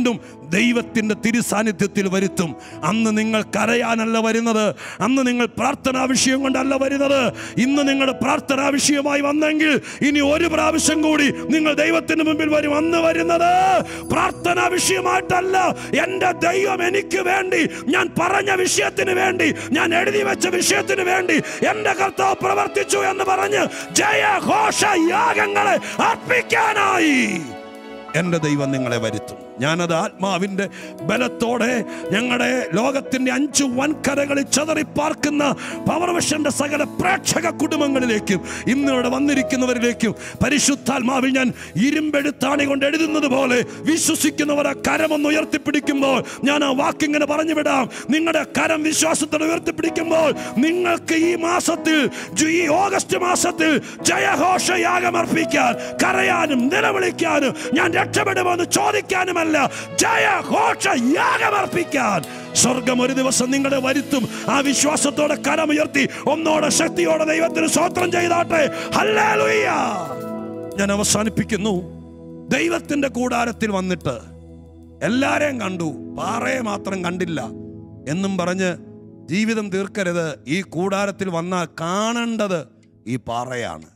ദൈവത്തിൻ്റെ തിരുസാന്നിധ്യത്തിൽ വരുത്തും അന്ന് നിങ്ങൾ കരയാനല്ല വരുന്നത് അന്ന് നിങ്ങൾ പ്രാർത്ഥനാ വിഷയം കൊണ്ടല്ല വരുന്നത് ഇന്ന് നിങ്ങളുടെ പ്രാർത്ഥനാ വിഷയമായി വന്നെങ്കിൽ ഇനി ഒരു പ്രാവശ്യം കൂടി നിങ്ങൾ ദൈവത്തിന് മുമ്പിൽ വരും അന്ന് വരുന്നത് പ്രാർത്ഥനാ വിഷയമായിട്ടല്ല എൻ്റെ ദൈവം എനിക്ക് വേണ്ടി ഞാൻ പറഞ്ഞ വിഷയത്തിന് വേണ്ടി ഞാൻ എഴുതി വെച്ച വിഷയത്തിന് വേണ്ടി എൻ്റെ കർത്താവ് പ്രവർത്തിച്ചു എന്ന് പറഞ്ഞ് ജയഘോഷ യാഗങ്ങളെ അർപ്പിക്കാനായി എൻ്റെ ദൈവം നിങ്ങളെ വരുത്തും ഞാനത് ആത്മാവിൻ്റെ ബലത്തോടെ ഞങ്ങളുടെ ലോകത്തിൻ്റെ അഞ്ച് വൻകരകളിൽ ചതറി പാർക്കുന്ന പവർവശന്റെ സകല പ്രേക്ഷക കുടുംബങ്ങളിലേക്കും ഇന്നിവിടെ വന്നിരിക്കുന്നവരിലേക്കും പരിശുദ്ധാത്മാവിൽ ഞാൻ ഇരുമ്പെടുത്താണി കൊണ്ട് എഴുതുന്നത് പോലെ വിശ്വസിക്കുന്നവർ ആ കരമൊന്ന് ഉയർത്തിപ്പിടിക്കുമ്പോൾ ഞാൻ ആ വാക്കിങ്ങനെ പറഞ്ഞു വിടാം നിങ്ങളുടെ കരം വിശ്വാസത്തോടെ ഉയർത്തിപ്പിടിക്കുമ്പോൾ നിങ്ങൾക്ക് ഈ മാസത്തിൽ ജു- ഈ ഓഗസ്റ്റ് മാസത്തിൽ ജയഘോഷയാഗം അർപ്പിക്കാൻ കരയാനും നിലവിളിക്കാനും ഞാൻ രക്ഷപ്പെടുമെന്ന് ചോദിക്കാനുമല്ല ജയഘോഷ യാഗം അർപ്പിക്കാൻ സ്വർഗം ഒരു ദിവസം നിങ്ങളെ വരുത്തും ആ വിശ്വാസത്തോടെ കരമുയർത്തി ഒന്നോടെ ശക്തിയോടെ ദൈവത്തിന് സ്വോത്രം ചെയ്താട്ടെ ഹല്ലേലൂയ ഞാൻ അവസാനിപ്പിക്കുന്നു ദൈവത്തിന്റെ കൂടാരത്തിൽ വന്നിട്ട് എല്ലാരെയും കണ്ടു പാറയെ മാത്രം കണ്ടില്ല എന്നും പറഞ്ഞ് ജീവിതം തീർക്കരുത് ഈ കൂടാരത്തിൽ വന്നാൽ കാണേണ്ടത് ഈ പാറയാണ്